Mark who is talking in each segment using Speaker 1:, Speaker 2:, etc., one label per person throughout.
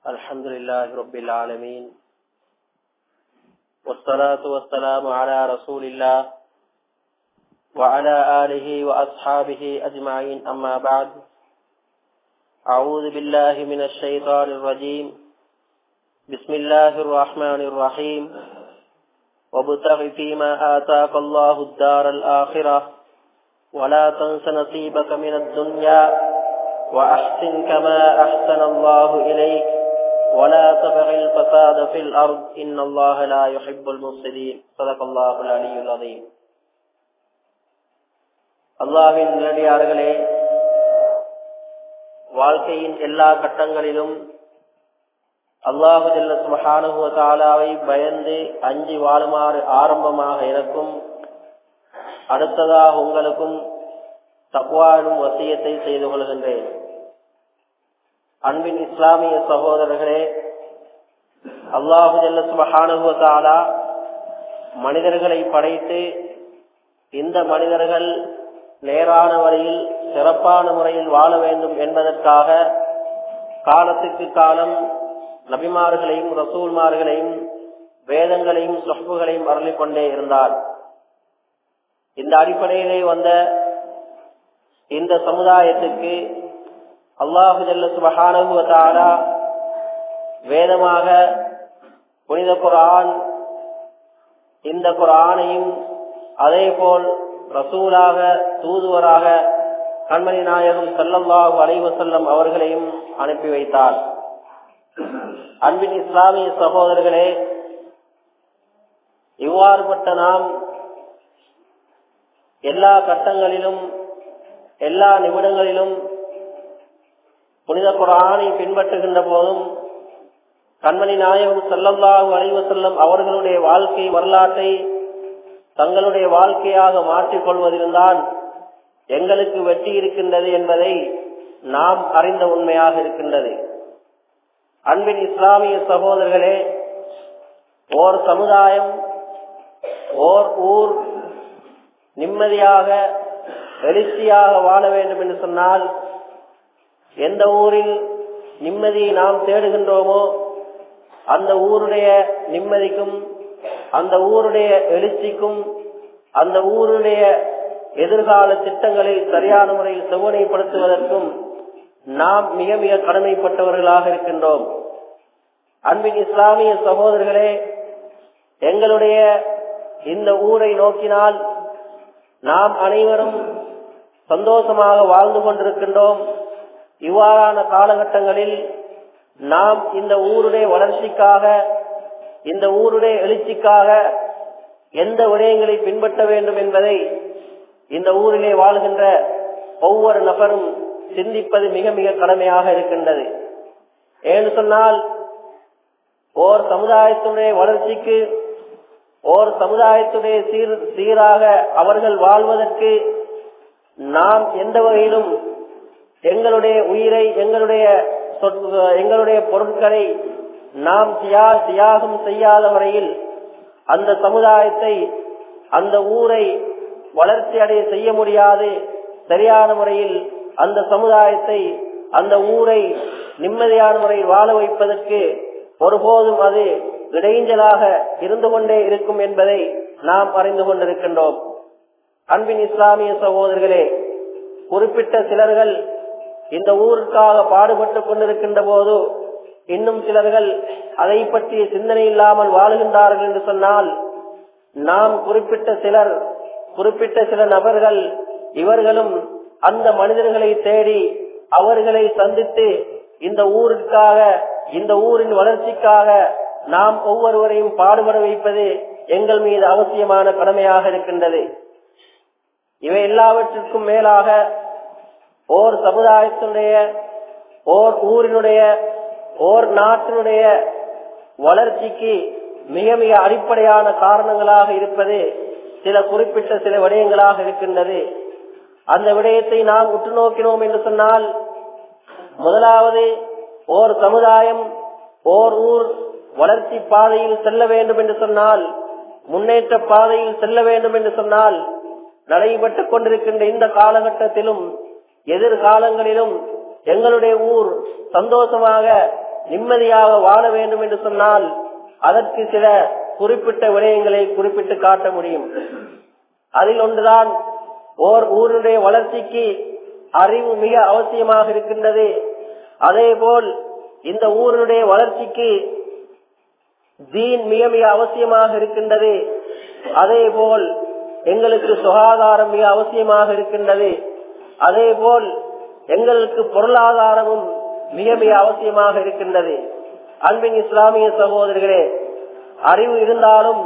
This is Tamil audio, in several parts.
Speaker 1: الحمد لله رب العالمين والصلاة والسلام على رسول الله وعلى آله وأصحابه أجمعين أما بعد أعوذ بالله من الشيطان الرجيم بسم الله الرحمن الرحيم وابتغ فيما آتاك الله الدار الآخرة ولا تنس نصيبك من الدنيا وأحسن كما أحسن الله إليك ولا تبغ الفساد في الأرض إن الله لا يحب المفسدين صدق الله العلي العظيم அல்லாவின் நிலடியார்களே வாழ்க்கையின் எல்லா கட்டங்களிலும் அல்லாஹு ஜல்ல சுபஹானுவ தாலாவை பயந்து அஞ்சி வாழுமாறு ஆரம்பமாக எனக்கும் அடுத்ததாக உங்களுக்கும் தக்குவானும் வசியத்தை செய்து கொள்கின்றேன் அன்பின் இஸ்லாமிய சகோதரர்களே அல்லாஹு ஜல்ல சுபஹானுவ தாலா மனிதர்களை படைத்து இந்த மனிதர்கள் நேரான வழியில் சிறப்பான முறையில் வாழ வேண்டும் என்பதற்காக காலத்துக்கு காலம் நபிமார்களையும் ரசூல்மார்களையும் வேதங்களையும் சொப்புகளையும் அருளிக் கொண்டே இருந்தார் இந்த அடிப்படையிலே வந்த இந்த சமுதாயத்துக்கு அல்லாஹு ஜல்ல சுபஹானுவத்தாரா வேதமாக புனித குரான் இந்த குரானையும் அதே போல் ரசூலாக தூதுவராக கண்மணி நாயகம் செல்லல்லாஹு அலைவசல்லம் அவர்களையும் அனுப்பி வைத்தார் அன்பின் இஸ்லாமிய சகோதரர்களே இவ்வாறுபட்ட நாம் எல்லா கட்டங்களிலும் எல்லா நிமிடங்களிலும் புனித குரானை பின்பற்றுகின்ற போதும் கண்மணி நாயகம் செல்லல்லாஹு அலைவசல்லம் அவர்களுடைய வாழ்க்கை வரலாற்றை தங்களுடைய வாழ்க்கையாக மாற்றிக் கொள்வதில்தான் எங்களுக்கு வெற்றி இருக்கின்றது என்பதை நாம் அறிந்த உண்மையாக இருக்கின்றது அன்பின் இஸ்லாமிய சகோதரர்களே ஓர் சமுதாயம் ஓர் ஊர் நிம்மதியாக எழுச்சியாக வாழ வேண்டும் என்று சொன்னால் எந்த ஊரில் நிம்மதியை நாம் தேடுகின்றோமோ அந்த ஊருடைய நிம்மதிக்கும் அந்த ஊருடைய எழுச்சிக்கும் அந்த ஊருடைய எதிர்கால திட்டங்களை சரியான முறையில் செவ்வனைப்படுத்துவதற்கும் நாம் மிக மிக கடமைப்பட்டவர்களாக இருக்கின்றோம் அன்பின் இஸ்லாமிய சகோதரர்களே எங்களுடைய இந்த ஊரை நோக்கினால் நாம் அனைவரும் சந்தோஷமாக வாழ்ந்து கொண்டிருக்கின்றோம் இவ்வாறான காலகட்டங்களில் நாம் இந்த ஊருடைய வளர்ச்சிக்காக இந்த ஊருடைய எழுச்சிக்காக எந்த விடயங்களை பின்பற்ற வேண்டும் என்பதை இந்த ஊரிலே வாழ்கின்ற ஒவ்வொரு நபரும் சிந்திப்பது மிக மிக கடமையாக இருக்கின்றது ஏன்னு சொன்னால் ஓர் சமுதாயத்துடைய வளர்ச்சிக்கு ஓர் சமுதாயத்துடைய சீர் சீராக அவர்கள் வாழ்வதற்கு நாம் எந்த வகையிலும் எங்களுடைய உயிரை எங்களுடைய எங்களுடைய பொருட்களை நாம் தியாகம் செய்யாத வரையில் அந்த சமுதாயத்தை அந்த ஊரை வளர்ச்சி அடைய செய்ய முடியாது சரியான முறையில் அந்த சமுதாயத்தை அந்த ஊரை நிம்மதியான முறையில் வாழ வைப்பதற்கு ஒருபோதும் அது இடைஞ்சலாக இருந்து கொண்டே இருக்கும் என்பதை நாம் அறிந்து கொண்டிருக்கின்றோம் அன்பின் இஸ்லாமிய சகோதரர்களே குறிப்பிட்ட சிலர்கள் இந்த ஊருக்காக பாடுபட்டுக் கொண்டிருக்கின்ற போது இன்னும் சிலர்கள் அதை பற்றிய சிந்தனை இல்லாமல் வாழுகின்றார்கள் என்று சொன்னால் நாம் குறிப்பிட்ட சிலர் குறிப்பிட்ட சில நபர்கள் இவர்களும் அந்த மனிதர்களை தேடி அவர்களை சந்தித்து இந்த ஊருக்காக இந்த ஊரின் வளர்ச்சிக்காக நாம் ஒவ்வொருவரையும் பாடுபட வைப்பது எங்கள் மீது அவசியமான கடமையாக இருக்கின்றது இவை எல்லாவற்றிற்கும் மேலாக ஓர் சமுதாயத்தினுடைய ஓர் ஊரினுடைய ஓர் நாட்டினுடைய வளர்ச்சிக்கு மிக மிக அடிப்படையான காரணங்களாக இருப்பது சில குறிப்பிட்ட சில விடயங்களாக இருக்கின்றது அந்த விடயத்தை நாம் உற்று நோக்கினோம் என்று சொன்னால் முதலாவது ஓர் சமுதாயம் ஓர் ஊர் வளர்ச்சி பாதையில் செல்ல வேண்டும் என்று சொன்னால் முன்னேற்ற பாதையில் செல்ல வேண்டும் என்று சொன்னால் நடைபெற்றுக் கொண்டிருக்கின்ற இந்த காலகட்டத்திலும் எதிர்காலங்களிலும் எங்களுடைய ஊர் சந்தோஷமாக நிம்மதியாக வாழ வேண்டும் என்று சொன்னால் அதற்கு சில குறிப்பிட்ட விடயங்களை குறிப்பிட்டு காட்ட முடியும் அதில் ஒன்றுதான் ஓர் ஊருடைய வளர்ச்சிக்கு அறிவு மிக அவசியமாக இருக்கின்றது அதே போல் இந்த ஊருடைய வளர்ச்சிக்கு தீன் மிக மிக அவசியமாக இருக்கின்றது அதே போல் எங்களுக்கு சுகாதாரம் மிக அவசியமாக இருக்கின்றது அதே போல் எங்களுக்கு பொருளாதாரமும் மிக மிக அவசியமாக இருக்கின்றது அன்பின் இஸ்லாமிய சகோதரர்களே அறிவு இருந்தாலும்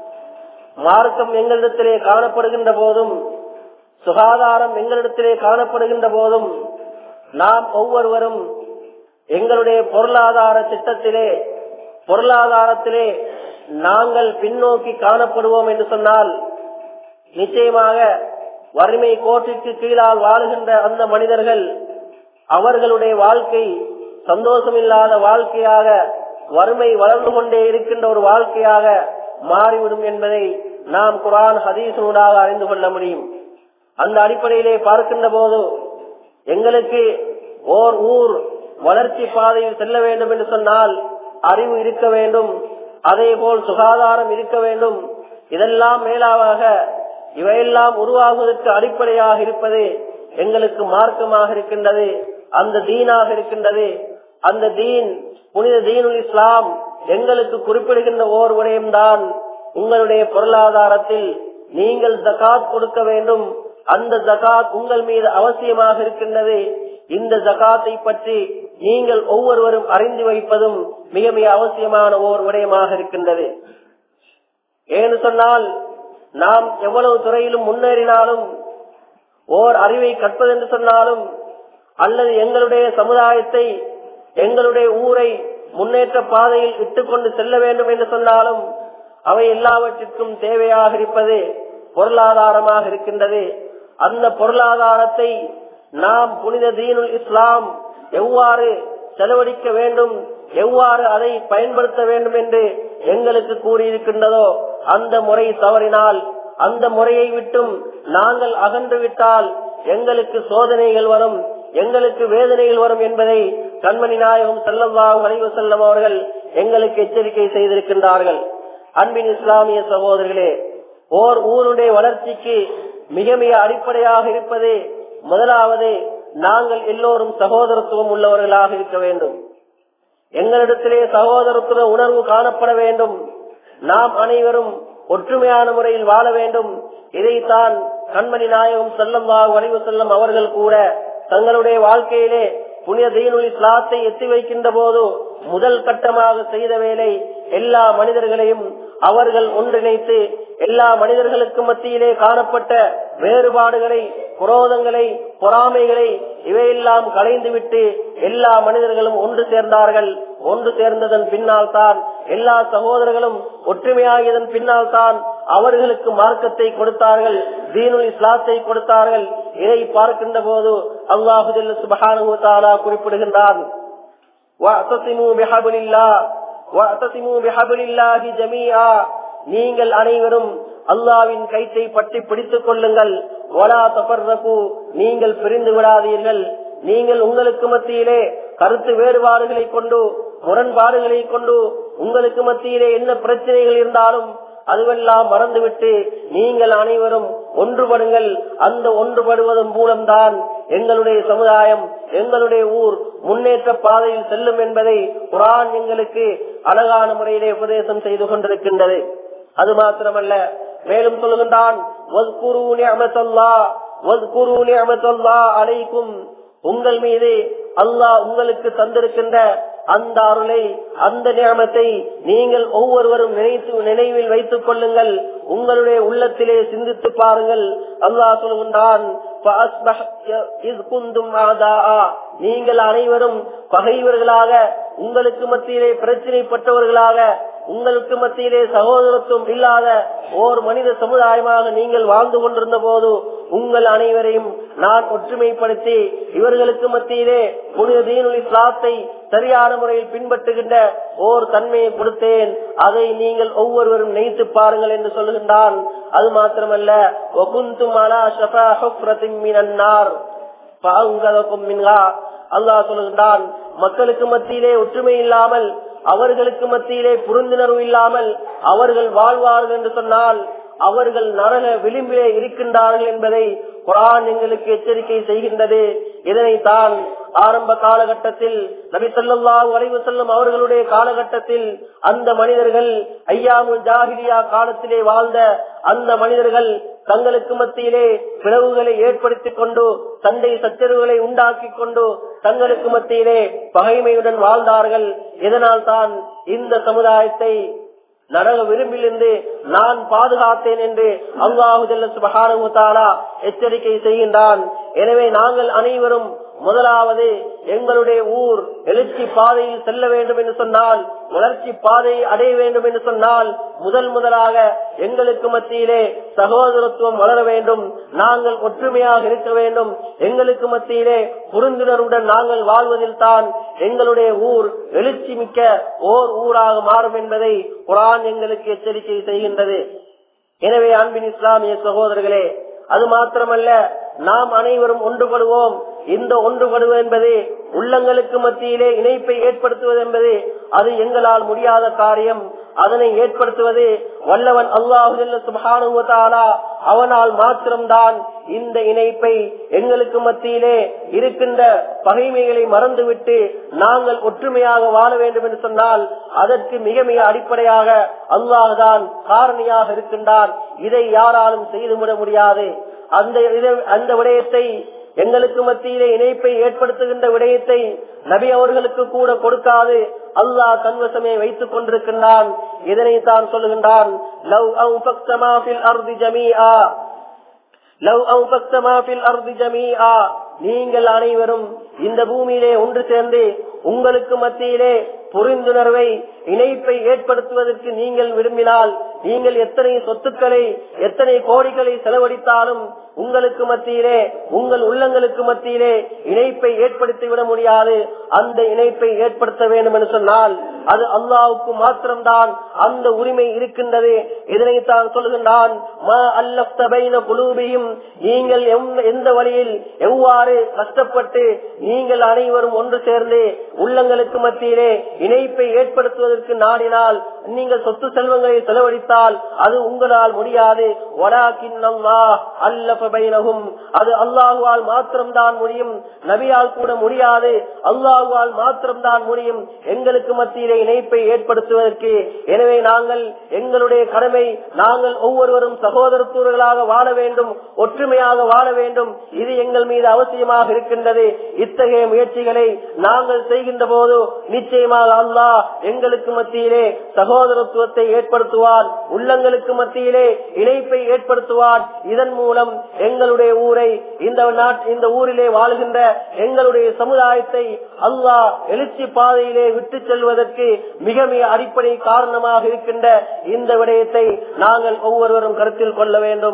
Speaker 1: மார்க்கம் எங்களிடத்திலே காணப்படுகின்ற போதும் சுகாதாரம் எங்களிடத்திலே காணப்படுகின்ற போதும் நாம் ஒவ்வொருவரும் எங்களுடைய பொருளாதார திட்டத்திலே பொருளாதாரத்திலே நாங்கள் பின்னோக்கி காணப்படுவோம் என்று சொன்னால் நிச்சயமாக வறுமை கோட்டிற்கு கீழால் வாழுகின்ற அந்த மனிதர்கள் அவர்களுடைய வாழ்க்கை சந்தோஷமில்லாத வாழ்க்கையாக வறுமை வளர்ந்து கொண்டே இருக்கின்ற ஒரு வாழ்க்கையாக மாறிவிடும் என்பதை நாம் குரான் ஹதீசனூடாக அறிந்து கொள்ள முடியும் அந்த அடிப்படையிலே பார்க்கின்ற போது எங்களுக்கு ஓர் ஊர் வளர்ச்சி பாதையில் செல்ல வேண்டும் என்று சொன்னால் அறிவு இருக்க வேண்டும் அதே போல் சுகாதாரம் இருக்க வேண்டும் இதெல்லாம் மேலாக இவையெல்லாம் உருவாகுவதற்கு அடிப்படையாக இருப்பது எங்களுக்கு மார்க்கமாக இருக்கின்றது அந்த தீனாக இருக்கின்றது அந்த தீன் புனித தீனுல் இஸ்லாம் எங்களுக்கு குறிப்பிடுகின்ற ஓர் விடயம்தான் உங்களுடைய பொருளாதாரத்தில் நீங்கள் ஜகாத் கொடுக்க வேண்டும் அந்த ஜகாத் உங்கள் மீது அவசியமாக இருக்கின்றது இந்த ஜகாத்தை பற்றி நீங்கள் ஒவ்வொருவரும் அறிந்து வைப்பதும் மிக மிக அவசியமான ஓர் விடயமாக இருக்கின்றது ஏன்னு சொன்னால் நாம் எவ்வளவு துறையிலும் முன்னேறினாலும் ஓர் அறிவை கற்பதென்று சொன்னாலும் அல்லது எங்களுடைய சமுதாயத்தை எங்களுடைய ஊரை முன்னேற்ற பாதையில் இட்டுக்கொண்டு செல்ல வேண்டும் என்று சொன்னாலும் அவை எல்லாவற்றிற்கும் தேவையாக இருப்பது பொருளாதாரமாக இருக்கின்றது அந்த பொருளாதாரத்தை நாம் புனித தீனுல் இஸ்லாம் எவ்வாறு செலவழிக்க வேண்டும் எவ்வாறு அதை பயன்படுத்த வேண்டும் என்று எங்களுக்கு கூறியிருக்கின்றதோ அந்த முறை தவறினால் அந்த முறையை விட்டும் நாங்கள் அகன்று விட்டால் எங்களுக்கு சோதனைகள் வரும் எங்களுக்கு வேதனைகள் வரும் என்பதை கண்மணி நாயகம் செல்லவாகும் வளைவு செல்லம் அவர்கள் எங்களுக்கு எச்சரிக்கை செய்திருக்கின்றார்கள் அன்பின் இஸ்லாமிய சகோதரர்களே ஓர் ஊருடைய வளர்ச்சிக்கு மிக மிக அடிப்படையாக இருப்பது முதலாவது நாங்கள் எல்லோரும் சகோதரத்துவம் உள்ளவர்களாக இருக்க வேண்டும் எங்களிடத்திலே சகோதரத்துவ உணர்வு காணப்பட வேண்டும் நாம் அனைவரும் ஒற்றுமையான முறையில் வாழ வேண்டும் இதைத்தான் கண்மணி நாயகம் செல்லம் வரைவு செல்லம் அவர்கள் கூட தங்களுடைய வாழ்க்கையிலே புனித தீனுல் இஸ்லாத்தை எத்தி வைக்கின்ற போது முதல் கட்டமாக செய்த வேலை எல்லா மனிதர்களையும் அவர்கள் ஒன்றிணைத்து எல்லா மனிதர்களுக்கு மத்தியிலே காணப்பட்ட வேறுபாடுகளை குரோதங்களை பொறாமைகளை இவையெல்லாம் களைந்துவிட்டு எல்லா மனிதர்களும் ஒன்று சேர்ந்தார்கள் ஒன்று சேர்ந்ததன் பின்னால் தான் எல்லா சகோதரர்களும் ஒற்றுமையாகியதன் பின்னால் தான் அவர்களுக்கு மார்க்கத்தை கொடுத்தார்கள் தீனுல் இஸ்லாத்தை கொடுத்தார்கள் இதை பார்க்கின்ற போது அல்லாஹு சுபஹானு தாலா குறிப்பிடுகின்றான் நீங்கள் அனைவரும் அல்லாவின் கைத்தை பற்றி பிடித்துக் கொள்ளுங்கள் ஒலா தபர்ரகு நீங்கள் பிரிந்து விடாதீர்கள் நீங்கள் உங்களுக்கு மத்தியிலே கருத்து வேறுபாடுகளை கொண்டு முரண்பாடுகளை கொண்டு உங்களுக்கு மத்தியிலே என்ன பிரச்சனைகள் இருந்தாலும் அதுவெல்லாம் மறந்துவிட்டு நீங்கள் அனைவரும் ஒன்றுபடுங்கள் அந்த ஒன்றுபடுவதன் மூலம்தான் எங்களுடைய சமுதாயம் எங்களுடைய ஊர் முன்னேற்ற பாதையில் செல்லும் என்பதை குரான் எங்களுக்கு அழகான முறையிலே உபதேசம் செய்து கொண்டிருக்கின்றது அது மாத்திரமல்ல மேலும் சொல்லுகின்றான் அழைக்கும் உங்கள் மீது அல்லாஹ் உங்களுக்கு தந்திருக்கின்ற அந்த அருளை அந்த நியமத்தை நீங்கள் ஒவ்வொருவரும் நினைத்து நினைவில் வைத்துக் கொள்ளுங்கள் உங்களுடைய உள்ளத்திலே சிந்தித்து பாருங்கள் அல்லாஹ் சொல்கின்றான் நீங்கள் அனைவரும் பகைவர்களாக உங்களுக்கு மத்தியிலே பிரச்சனைப்பட்டவர்களாக உங்களுக்கு மத்தியிலே சகோதரத்துவம் இல்லாத ஓர் மனித சமுதாயமாக நீங்கள் வாழ்ந்து கொண்டிருந்த போது உங்கள் அனைவரையும் நான் ஒற்றுமைப்படுத்தி இவர்களுக்கு மத்தியிலே புனித தீனுல் இஸ்லாத்தை சரியான முறையில் பின்பற்றுகின்ற ஓர் தன்மையை கொடுத்தேன் அதை நீங்கள் ஒவ்வொருவரும் நினைத்து பாருங்கள் என்று சொல்லுகின்றான் அது மாத்திரமல்ல அல்லாஹ் சொல்லுகின்றான் மக்களுக்கு மத்தியிலே ஒற்றுமை இல்லாமல் அவர்களுக்கு மத்தியிலே புரிந்துணர்வு இல்லாமல் அவர்கள் வாழ்வார்கள் என்று சொன்னால் அவர்கள் நரக விளிம்பிலே இருக்கின்றார்கள் என்பதை குரான் எங்களுக்கு எச்சரிக்கை செய்கின்றது இதனை தான் ஆரம்ப காலகட்டத்தில் நபி சொல்லாஹு அலைவு செல்லும் அவர்களுடைய காலகட்டத்தில் அந்த மனிதர்கள் ஐயாமுல் ஜாகிலியா காலத்திலே வாழ்ந்த அந்த மனிதர்கள் தங்களுக்கு மத்தியிலே பிளவுகளை ஏற்படுத்திக் கொண்டு சண்டை சச்சரவுகளை உண்டாக்கி கொண்டு தங்களுக்கு மத்தியிலே பகைமையுடன் வாழ்ந்தார்கள் இதனால் தான் இந்த சமுதாயத்தை நரக விரும்பிலிருந்து நான் பாதுகாத்தேன் என்று அல்லாஹு சுபகாரா எச்சரிக்கை செய்கின்றான் எனவே நாங்கள் அனைவரும் முதலாவது எங்களுடைய ஊர் எழுச்சி பாதையில் செல்ல வேண்டும் என்று சொன்னால் வளர்ச்சி பாதையை அடைய வேண்டும் என்று சொன்னால் முதல் முதலாக எங்களுக்கு மத்தியிலே சகோதரத்துவம் வளர வேண்டும் நாங்கள் ஒற்றுமையாக இருக்க வேண்டும் எங்களுக்கு மத்தியிலே புரிந்துணர்வுடன் நாங்கள் வாழ்வதில் தான் எங்களுடைய ஊர் எழுச்சி மிக்க ஓர் ஊராக மாறும் என்பதை குரான் எங்களுக்கு எச்சரிக்கை செய்கின்றது எனவே அன்பின் இஸ்லாமிய சகோதரர்களே அது மாத்திரமல்ல நாம் அனைவரும் ஒன்றுபடுவோம் இந்த ஒன்றுபடுவது என்பது உள்ளங்களுக்கு மத்தியிலே இணைப்பை ஏற்படுத்துவது என்பது அது எங்களால் முடியாத காரியம் அதனை ஏற்படுத்துவது வல்லவன் அல்லாஹு சுபானுவத்தாலா அவனால் மாத்திரம்தான் இந்த இணைப்பை எங்களுக்கு மத்தியிலே இருக்கின்ற பகைமைகளை மறந்துவிட்டு நாங்கள் ஒற்றுமையாக வாழ வேண்டும் என்று சொன்னால் அதற்கு மிக மிக அடிப்படையாக அல்லாஹ்தான் காரணியாக இருக்கின்றார் இதை யாராலும் செய்துவிட முடியாது அந்த அந்த விடயத்தை எங்களுக்கு மத்தியிலே இணைப்பை ஏற்படுத்துகின்ற விடயத்தை நபி அவர்களுக்கு கூட கொடுக்காது அல்லாஹ் தன்வசமே வைத்துக் கொண்டிருக்கின்றான் இதனை தான் சொல்லுகின்றான் லவ் அர்தி ஜமீஆ லவ் அர்தி ஜமீஆ நீங்கள் அனைவரும் இந்த பூமியிலே ஒன்று சேர்ந்து உங்களுக்கு மத்தியிலே புரிந்துணர்வை இணைப்பை ஏற்படுத்துவதற்கு நீங்கள் விரும்பினால் நீங்கள் எத்தனை சொத்துக்களை எத்தனை கோடிகளை செலவழித்தாலும் உங்களுக்கு மத்தியிலே உங்கள் உள்ளங்களுக்கு மத்தியிலே இணைப்பை ஏற்படுத்தி விட முடியாது அந்த இணைப்பை ஏற்படுத்த வேண்டும் என்று சொன்னால் அது அல்லாவுக்கு மாத்திரம்தான் அந்த உரிமை இருக்கின்றது இதனைத்தான் சொல்கின்றான் குழுவையும் நீங்கள் எந்த வழியில் எவ்வாறு கஷ்டப்பட்டு நீங்கள் அனைவரும் ஒன்று சேர்ந்து உள்ளங்களுக்கு மத்தியிலே இணைப்பை ஏற்படுத்துவதற்கு நாடினால் நீங்கள் சொத்து செல்வங்களை செலவழித்தால் அது உங்களால் முடியாது அது அல்லாஹுவால் மாத்திரம்தான் முடியும் நபியால் கூட முடியாது அல்லாஹுவால் மாத்திரம்தான் முடியும் எங்களுக்கு மத்தியிலே இணைப்பை ஏற்படுத்துவதற்கு எனவே நாங்கள் எங்களுடைய கடமை நாங்கள் ஒவ்வொருவரும் சகோதரத்தூர்களாக வாழ வேண்டும் ஒற்றுமையாக வாழ வேண்டும் இது எங்கள் மீது அவசியமாக இருக்கின்றது இத்தகைய முயற்சிகளை நாங்கள் செய்கின்ற போது நிச்சயமாக அல்லாஹ் எங்களுக்கு மத்தியிலே சகோதரத்துவத்தை ஏற்படுத்துவார் உள்ளங்களுக்கு மத்தியிலே இணைப்பை ஏற்படுத்துவார் இதன் மூலம் எங்களுடைய ஊரை இந்த இந்த ஊரிலே வாழ்கின்ற எங்களுடைய சமுதாயத்தை அல்லாஹ் எழுச்சி பாதையிலே விட்டு செல்வதற்கு மிக மிக அடிப்படை காரணமாக இருக்கின்ற இந்த விடயத்தை நாங்கள் ஒவ்வொருவரும் கருத்தில் கொள்ள வேண்டும்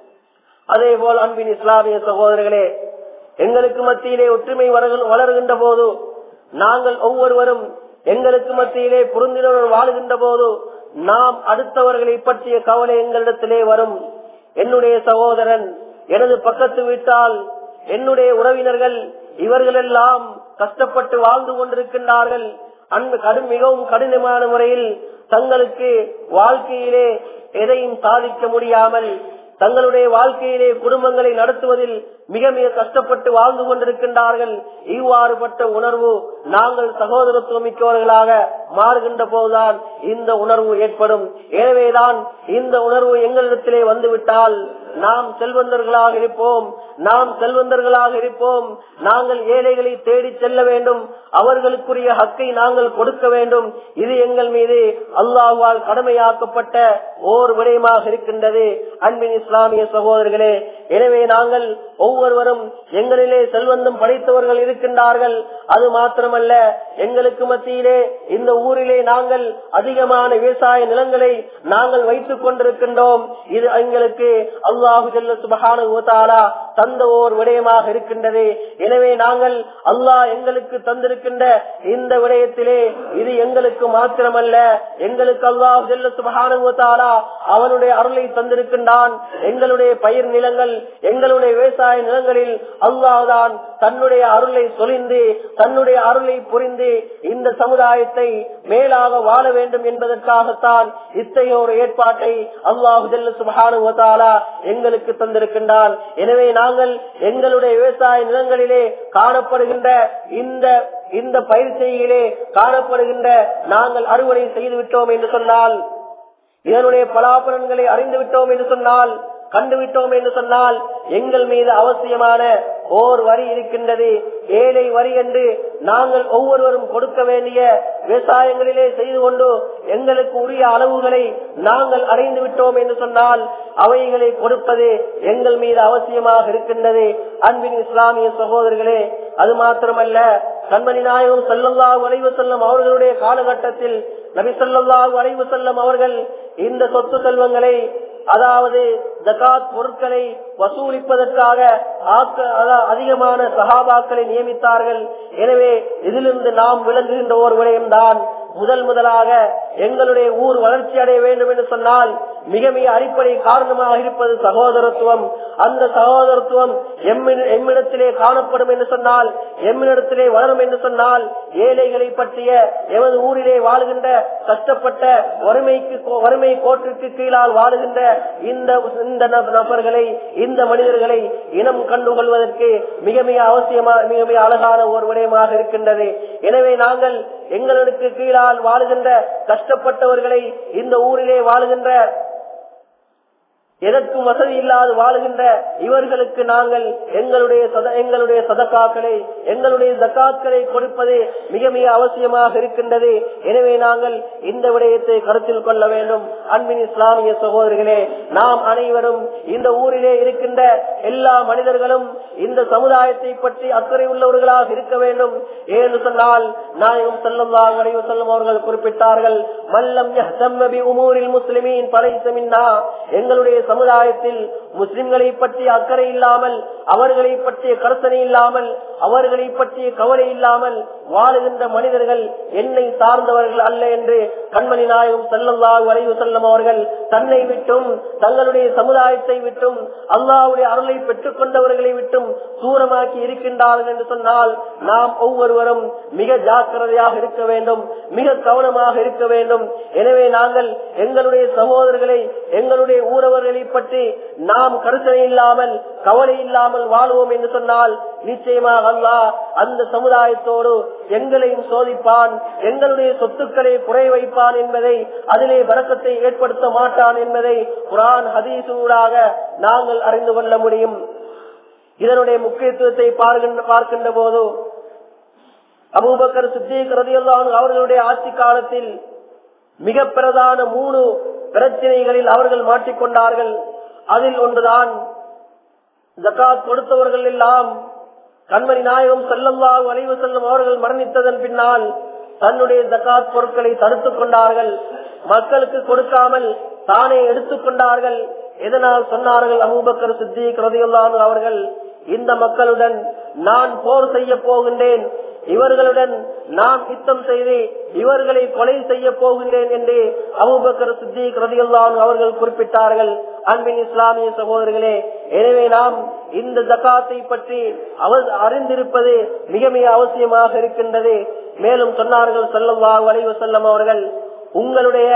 Speaker 1: அதே போல் அன்பின் இஸ்லாமிய சகோதரர்களே எங்களுக்கு மத்தியிலே ஒற்றுமை வளர்கின்ற போது நாங்கள் ஒவ்வொருவரும் எங்களுக்கு மத்தியிலே புரிந்துணர்வு வாழுகின்ற போது நாம் அடுத்தவர்களை பற்றிய கவலை எங்களிடத்திலே வரும் என்னுடைய சகோதரன் எனது பக்கத்து வீட்டால் என்னுடைய உறவினர்கள் இவர்களெல்லாம் கஷ்டப்பட்டு வாழ்ந்து கொண்டிருக்கின்றார்கள் அன்பு கடும் மிகவும் கடினமான முறையில் தங்களுக்கு வாழ்க்கையிலே எதையும் சாதிக்க முடியாமல் தங்களுடைய வாழ்க்கையிலே குடும்பங்களை நடத்துவதில் மிக மிக கஷ்டப்பட்டு வாழ்ந்து கொண்டிருக்கின்றார்கள் இவ்வாறுபட்ட உணர்வு நாங்கள் சகோதரத்துவம் மிக்கவர்களாக மாறுகின்ற போதுதான் இந்த உணர்வு ஏற்படும் எனவேதான் இந்த உணர்வு எங்களிடத்திலே வந்துவிட்டால் நாம் செல்வந்தர்களாக இருப்போம் நாம் செல்வந்தர்களாக இருப்போம் நாங்கள் ஏழைகளை தேடி செல்ல வேண்டும் அவர்களுக்குரிய ஹக்கை நாங்கள் கொடுக்க வேண்டும் இது எங்கள் மீது அல்லாஹால் கடமையாக்கப்பட்ட ஓர் விடயமாக இருக்கின்றது அன்பின் இஸ்லாமிய சகோதரர்களே எனவே நாங்கள் ஒவ்வொருவரும் எங்களிலே செல்வந்தம் படைத்தவர்கள் இருக்கின்றார்கள் அது மாத்திரமல்ல எங்களுக்கு மத்தியிலே இந்த ஊரிலே நாங்கள் அதிகமான விவசாய நிலங்களை நாங்கள் வைத்துக் கொண்டிருக்கின்றோம் இது எங்களுக்கு அல்லாஹு ஜல்ல சுபகான தந்த ஓர் விடயமாக இருக்கின்றது எனவே நாங்கள் அல்லாஹ் எங்களுக்கு தந்திருக்கின்ற இந்த விடயத்திலே இது எங்களுக்கு மாத்திரமல்ல எங்களுக்கு அல்லாஹ் ஜல்ல சுபகான அவனுடைய அருளை தந்திருக்கின்றான் எங்களுடைய பயிர் நிலங்கள் எங்களுடைய விவசாய நிலங்களில் அல்லாஹ்தான் தன்னுடைய அருளை சொலிந்து தன்னுடைய அருளை புரிந்து இந்த சமுதாயத்தை மேலாக வாழ வேண்டும் என்பதற்காகத்தான் இத்தகைய ஒரு ஏற்பாட்டை அல்லாஹு ஜல்ல சுபஹானு தாலா எங்களுக்கு தந்திருக்கின்றான் எனவே நாங்கள் எங்களுடைய விவசாய நிலங்களிலே காணப்படுகின்ற இந்த இந்த பயிர் செய்கையிலே காணப்படுகின்ற நாங்கள் அறுவடை செய்து விட்டோம் என்று சொன்னால் இதனுடைய பலாபலன்களை அறிந்து விட்டோம் என்று சொன்னால் கண்டுவிட்டோம் என்று சொன்னால் எங்கள் மீது அவசியமான ஓர் வரி இருக்கின்றது ஏழை வரி என்று நாங்கள் ஒவ்வொருவரும் கொடுக்க வேண்டிய விவசாயங்களிலே செய்து கொண்டு எங்களுக்கு உரிய அளவுகளை நாங்கள் அடைந்து விட்டோம் என்று சொன்னால் அவைகளை கொடுப்பது எங்கள் மீது அவசியமாக இருக்கின்றது அன்பின் இஸ்லாமிய சகோதரர்களே அது மாத்திரமல்ல கண்மணி நாயகம் செல்லல்லாஹு அலைவு செல்லும் அவர்களுடைய காலகட்டத்தில் நபி சொல்லாஹு அலைவு செல்லும் அவர்கள் இந்த சொத்து செல்வங்களை அதாவது ஜகாத் பொருட்களை வசூலிப்பதற்காக அதிகமான சகாபாக்களை நியமித்தார்கள் எனவே இதிலிருந்து நாம் விளங்குகின்ற ஒரு விடயம்தான் முதல் முதலாக எங்களுடைய ஊர் வளர்ச்சி அடைய வேண்டும் என்று சொன்னால் மிக மிக அடிப்படை காரணமாக இருப்பது சகோதரத்துவம் அந்த சகோதரத்துவம் எம்மிடத்திலே காணப்படும் என்று சொன்னால் எம்மிடத்திலே வளரும் என்று சொன்னால் ஏழைகளை பற்றிய எமது ஊரிலே வாழுகின்ற கஷ்டப்பட்ட வறுமைக்கு வறுமை கோட்டிற்கு கீழால் வாழுகின்ற இந்த இந்த நபர்களை இந்த மனிதர்களை இனம் கண்டுகொள்வதற்கு மிக மிக அவசியமா மிக மிக அழகான ஒரு விடயமாக இருக்கின்றது எனவே நாங்கள் எங்களுக்கு கீழால் வாழுகின்ற கஷ்டப்பட்டவர்களை இந்த ஊரிலே வாழுகின்ற எதற்கும் வசதி இல்லாது வாழுகின்ற இவர்களுக்கு நாங்கள் எங்களுடைய எங்களுடைய சதக்காக்களை எங்களுடைய ஜக்காக்களை கொடுப்பது மிக மிக அவசியமாக இருக்கின்றது எனவே நாங்கள் இந்த விடயத்தை கருத்தில் கொள்ள வேண்டும் அன்பின் இஸ்லாமிய சகோதரர்களே நாம் அனைவரும் இந்த ஊரிலே இருக்கின்ற எல்லா மனிதர்களும் இந்த சமுதாயத்தை பற்றி அக்கறை உள்ளவர்களாக இருக்க வேண்டும் ஏன்னு சொன்னால் நாயகம் செல்லும் அலைவு செல்லும் அவர்கள் குறிப்பிட்டார்கள் மல்லம் உமூரில் முஸ்லிமின் படைத்தமின்னா எங்களுடைய சமுதாயத்தில் முஸ்லிம்களை பற்றிய அக்கறை இல்லாமல் அவர்களை பற்றிய கருத்தனை இல்லாமல் அவர்களை பற்றிய கவலை இல்லாமல் வாழுகின்ற மனிதர்கள் என்னை சார்ந்தவர்கள் அல்ல என்று கண்மணி நாயகம் செல்லல்லாஹு வரைவு செல்லும் அவர்கள் தன்னை விட்டும் தங்களுடைய சமுதாயத்தை விட்டும் அல்லாவுடைய அருளை பெற்றுக் கொண்டவர்களை விட்டும் தூரமாக்கி இருக்கின்றார்கள் என்று சொன்னால் நாம் ஒவ்வொருவரும் மிக ஜாக்கிரதையாக இருக்க வேண்டும் மிக கவனமாக இருக்க வேண்டும் எனவே நாங்கள் எங்களுடைய சகோதரர்களை எங்களுடைய ஊரவர்களை பற்றி நாம் கருத்தனை இல்லாமல் கவலை இல்லாமல் வாழ்வோம் என்று சொன்னால் நிச்சயமாக அல்லா அந்த சமுதாயத்தோடு எங்களையும் சோதிப்பான் எங்களுடைய சொத்துக்களை குறை வைப்பான் என்பதை அதிலே வழக்கத்தை ஏற்படுத்த மாட்டான் என்பதை குரான் ஹதீசூடாக நாங்கள் அறிந்து கொள்ள முடியும் இதனுடைய முக்கியத்துவத்தை பார்க்கின்ற போது அபூபக்கர் சித்திக் ரதியல்லான் அவர்களுடைய ஆட்சி காலத்தில் மிக பிரதான மூணு பிரச்சனைகளில் அவர்கள் மாட்டிக்கொண்டார்கள் அதில் ஒன்றுதான் ஜக்காத் கொடுத்தவர்கள் எல்லாம் கண்மணி நாயகம் செல்லம்வாகு அலைவு செல்லும் அவர்கள் மரணித்ததன் பின்னால் தன்னுடைய ஜக்காத் பொருட்களை தடுத்துக் கொண்டார்கள் மக்களுக்கு கொடுக்காமல் தானே எடுத்துக்கொண்டார்கள் எதனால் சொன்னார்கள் அபூபக்கர் சித்திக் ரதியுல்லான் அவர்கள் இந்த மக்களுடன் நான் போர் செய்ய போகின்றேன் இவர்களுடன் நான் யுத்தம் செய்து இவர்களை கொலை செய்ய போகின்றேன் என்று அபுபக்கர் சித்திக் ரதியுல்லான் அவர்கள் குறிப்பிட்டார்கள் அன்பின் இஸ்லாமிய சகோதரர்களே எனவே நாம் இந்த ஜக்காத்தை பற்றி அவர் அறிந்திருப்பது மிக மிக அவசியமாக இருக்கின்றது மேலும் சொன்னார்கள் செல்லம் வளைவு செல்லம் அவர்கள் உங்களுடைய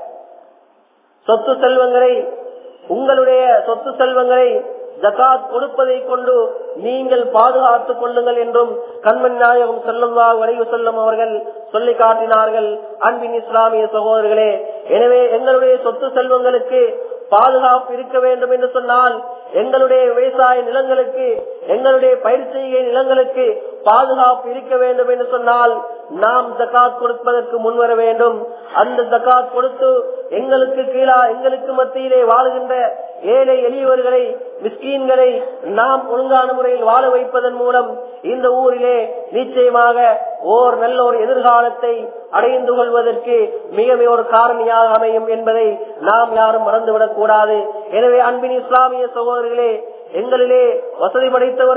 Speaker 1: சொத்து செல்வங்களை உங்களுடைய சொத்து செல்வங்களை ஜகாத் கொடுப்பதை கொண்டு நீங்கள் பாதுகாத்துக் கொள்ளுங்கள் என்றும் கண்மணி நாயகம் செல்லுவா வரைவு செல்லும் அவர்கள் சொல்லி காட்டினார்கள் அன்பின் இஸ்லாமிய சகோதரர்களே எனவே எங்களுடைய சொத்து செல்வங்களுக்கு பாதுகாப்பு இருக்க வேண்டும் என்று சொன்னால் எங்களுடைய விவசாய நிலங்களுக்கு எங்களுடைய பயிர் செய்கை நிலங்களுக்கு பாதுகாப்பு இருக்க வேண்டும் என்று சொன்னால் நாம் ஜக்காத் கொடுப்பதற்கு முன்வர வேண்டும் அந்த ஜக்காத் கொடுத்து எங்களுக்கு கீழா எங்களுக்கு மத்தியிலே வாழுகின்ற ஏழை எளியவர்களை மிஸ்கீன்களை நாம் ஒழுங்கான முறையில் வாழ வைப்பதன் மூலம் இந்த ஊரிலே நிச்சயமாக ஓர் நல்ல ஒரு எதிர்காலத்தை அடைந்து கொள்வதற்கு மிக மிக ஒரு காரணியாக அமையும் என்பதை நாம் யாரும் மறந்துவிடக் கூடாது எனவே அன்பின் இஸ்லாமிய சகோதரர்களே எங்களிலே வசதி படைத்தவர்கள்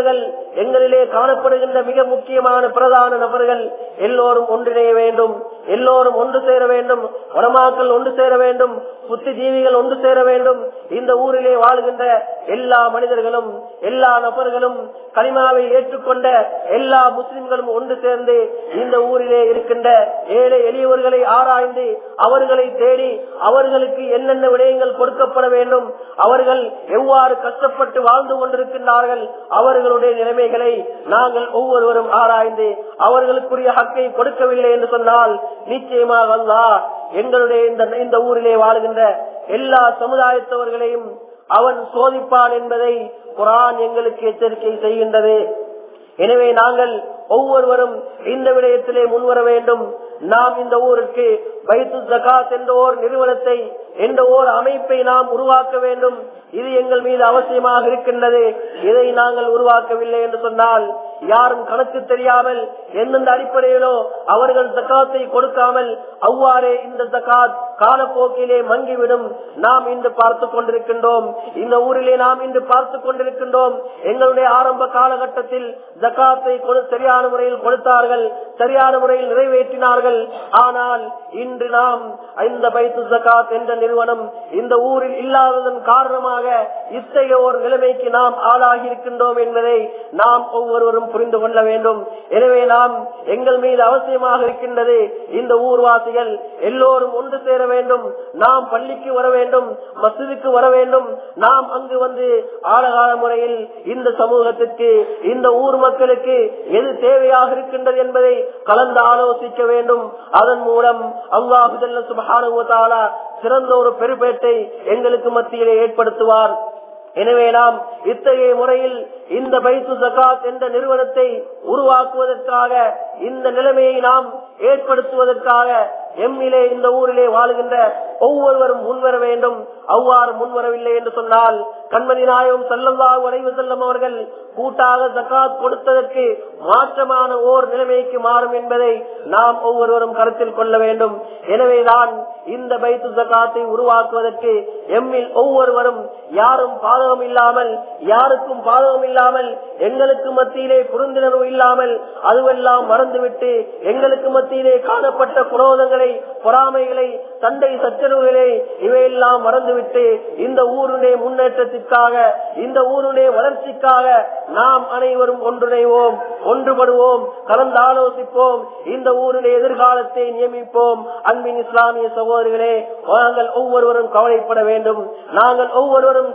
Speaker 1: எங்களிலே காணப்படுகின்ற மிக முக்கியமான பிரதான நபர்கள் எல்லோரும் ஒன்றிணைய வேண்டும் எல்லோரும் ஒன்று சேர வேண்டும் வனமாக்கள் ஒன்று சேர வேண்டும் புத்திஜீவிகள் ஒன்று சேர வேண்டும் இந்த ஊரிலே வாழ்கின்ற எல்லா மனிதர்களும் எல்லா நபர்களும் கனிமாவை ஏற்றுக்கொண்ட எல்லா முஸ்லிம்களும் ஒன்று சேர்ந்து இந்த ஊரிலே இருக்கின்ற ஏழை எளியவர்களை ஆராய்ந்து அவர்களை தேடி அவர்களுக்கு என்னென்ன விடயங்கள் கொடுக்கப்பட வேண்டும் அவர்கள் எவ்வாறு கஷ்டப்பட்டு வாழ்ந்து கொண்டிருக்கின்றார்கள் அவர்களுடைய நிலைமைகளை நாங்கள் ஒவ்வொருவரும் ஆராய்ந்து அவர்களுக்குரிய ஹக்கை கொடுக்கவில்லை என்று சொன்னால் நிச்சயமாக அல்லா எங்களுடைய இந்த இந்த ஊரிலே வாழ்கின்ற எல்லா சமுதாயத்தவர்களையும் அவன் சோதிப்பான் என்பதை குரான் எங்களுக்கு எச்சரிக்கை செய்கின்றது எனவே நாங்கள் ஒவ்வொருவரும் இந்த விடயத்திலே முன்வர வேண்டும் நாம் இந்த ஊருக்கு வைத்து ஜகாத் என்ற ஓர் நிறுவனத்தை என்ற ஓர் அமைப்பை நாம் உருவாக்க வேண்டும் இது எங்கள் மீது அவசியமாக இருக்கின்றது இதை நாங்கள் உருவாக்கவில்லை என்று சொன்னால் யாரும் கணக்கு தெரியாமல் எந்தெந்த அடிப்படையிலோ அவர்கள் ஜக்காத்தை கொடுக்காமல் அவ்வாறே இந்த ஜக்காத் காலப்போக்கிலே மங்கிவிடும் நாம் இன்று பார்த்து கொண்டிருக்கின்றோம் இந்த ஊரிலே நாம் இன்று பார்த்து கொண்டிருக்கின்றோம் எங்களுடைய ஆரம்ப காலகட்டத்தில் ஜக்காத்தை சரியான முறையில் கொடுத்தார்கள் சரியான முறையில் நிறைவேற்றினார்கள் ஆனால் இன்று நாம் இந்த பைத்து ஜக்காத் என்ற நிறுவனம் இந்த ஊரில் இல்லாததன் காரணமாக இத்தகைய ஒரு நிலைமைக்கு நாம் ஆளாகி இருக்கின்றோம் என்பதை நாம் ஒவ்வொருவரும் புரிந்து கொள்ள வேண்டும் எனவே நாம் எங்கள் மீது அவசியமாக இருக்கின்றது இந்த ஊர்வாசிகள் எல்லோரும் ஒன்று சேர வேண்டும் நாம் பள்ளிக்கு வர வேண்டும் மசூதிக்கு வர வேண்டும் நாம் அங்கு வந்து ஆழகால முறையில் இந்த சமூகத்திற்கு இந்த ஊர் மக்களுக்கு எது தேவையாக இருக்கின்றது என்பதை கலந்து ஆலோசிக்க வேண்டும் அதன் மூலம் அல்லாஹு சுபகானுவத்தாலா சிறந்த ஒரு பெருபேட்டை எங்களுக்கு மத்தியிலே ஏற்படுத்துவார் எனவே நாம் இத்தகைய முறையில் இந்த பைத்து ஜகாத் என்ற நிறுவனத்தை உருவாக்குவதற்காக இந்த நிலைமையை நாம் ஏற்படுத்துவதற்காக எம்மிலே இந்த ஊரிலே வாழுகின்ற ஒவ்வொருவரும் முன்வர வேண்டும் அவ்வாறு முன்வரவில்லை என்று சொன்னால் கண்மணி நாயகம் செல்லல்லாஹு அலைவு செல்லும் அவர்கள் கூட்டாக ஜக்காத் கொடுத்ததற்கு மாற்றமான ஓர் நிலைமைக்கு மாறும் என்பதை நாம் ஒவ்வொருவரும் கருத்தில் கொள்ள வேண்டும் எனவேதான் இந்த பைத்து ஜக்காத்தை உருவாக்குவதற்கு எம்மில் ஒவ்வொருவரும் யாரும் பாதகம் இல்லாமல் யாருக்கும் பாதகம் இல்லாமல் எங்களுக்கு மத்தியிலே புரிந்துணர்வு இல்லாமல் அதுவெல்லாம் மறந்துவிட்டு எங்களுக்கு மத்தியிலே காணப்பட்ட குரோதங்களை பொறாமைகளை சண்டை சச்சரவுகளை இவையெல்லாம் மறந்துவிட்டு இந்த ஊருடைய முன்னேற்றத்திற்காக இந்த ஊருடைய வளர்ச்சிக்காக நாம் அனைவரும் ஒன்றிணைவோம் ஒன்றுபடுவோம் கலந்து ஆலோசிப்போம் இந்த ஊருடைய எதிர்காலத்தை நியமிப்போம் அன்பின் இஸ்லாமிய சகோதரிகளே நாங்கள் ஒவ்வொருவரும் கவலைப்பட வேண்டும் நாங்கள் ஒவ்வொருவரும்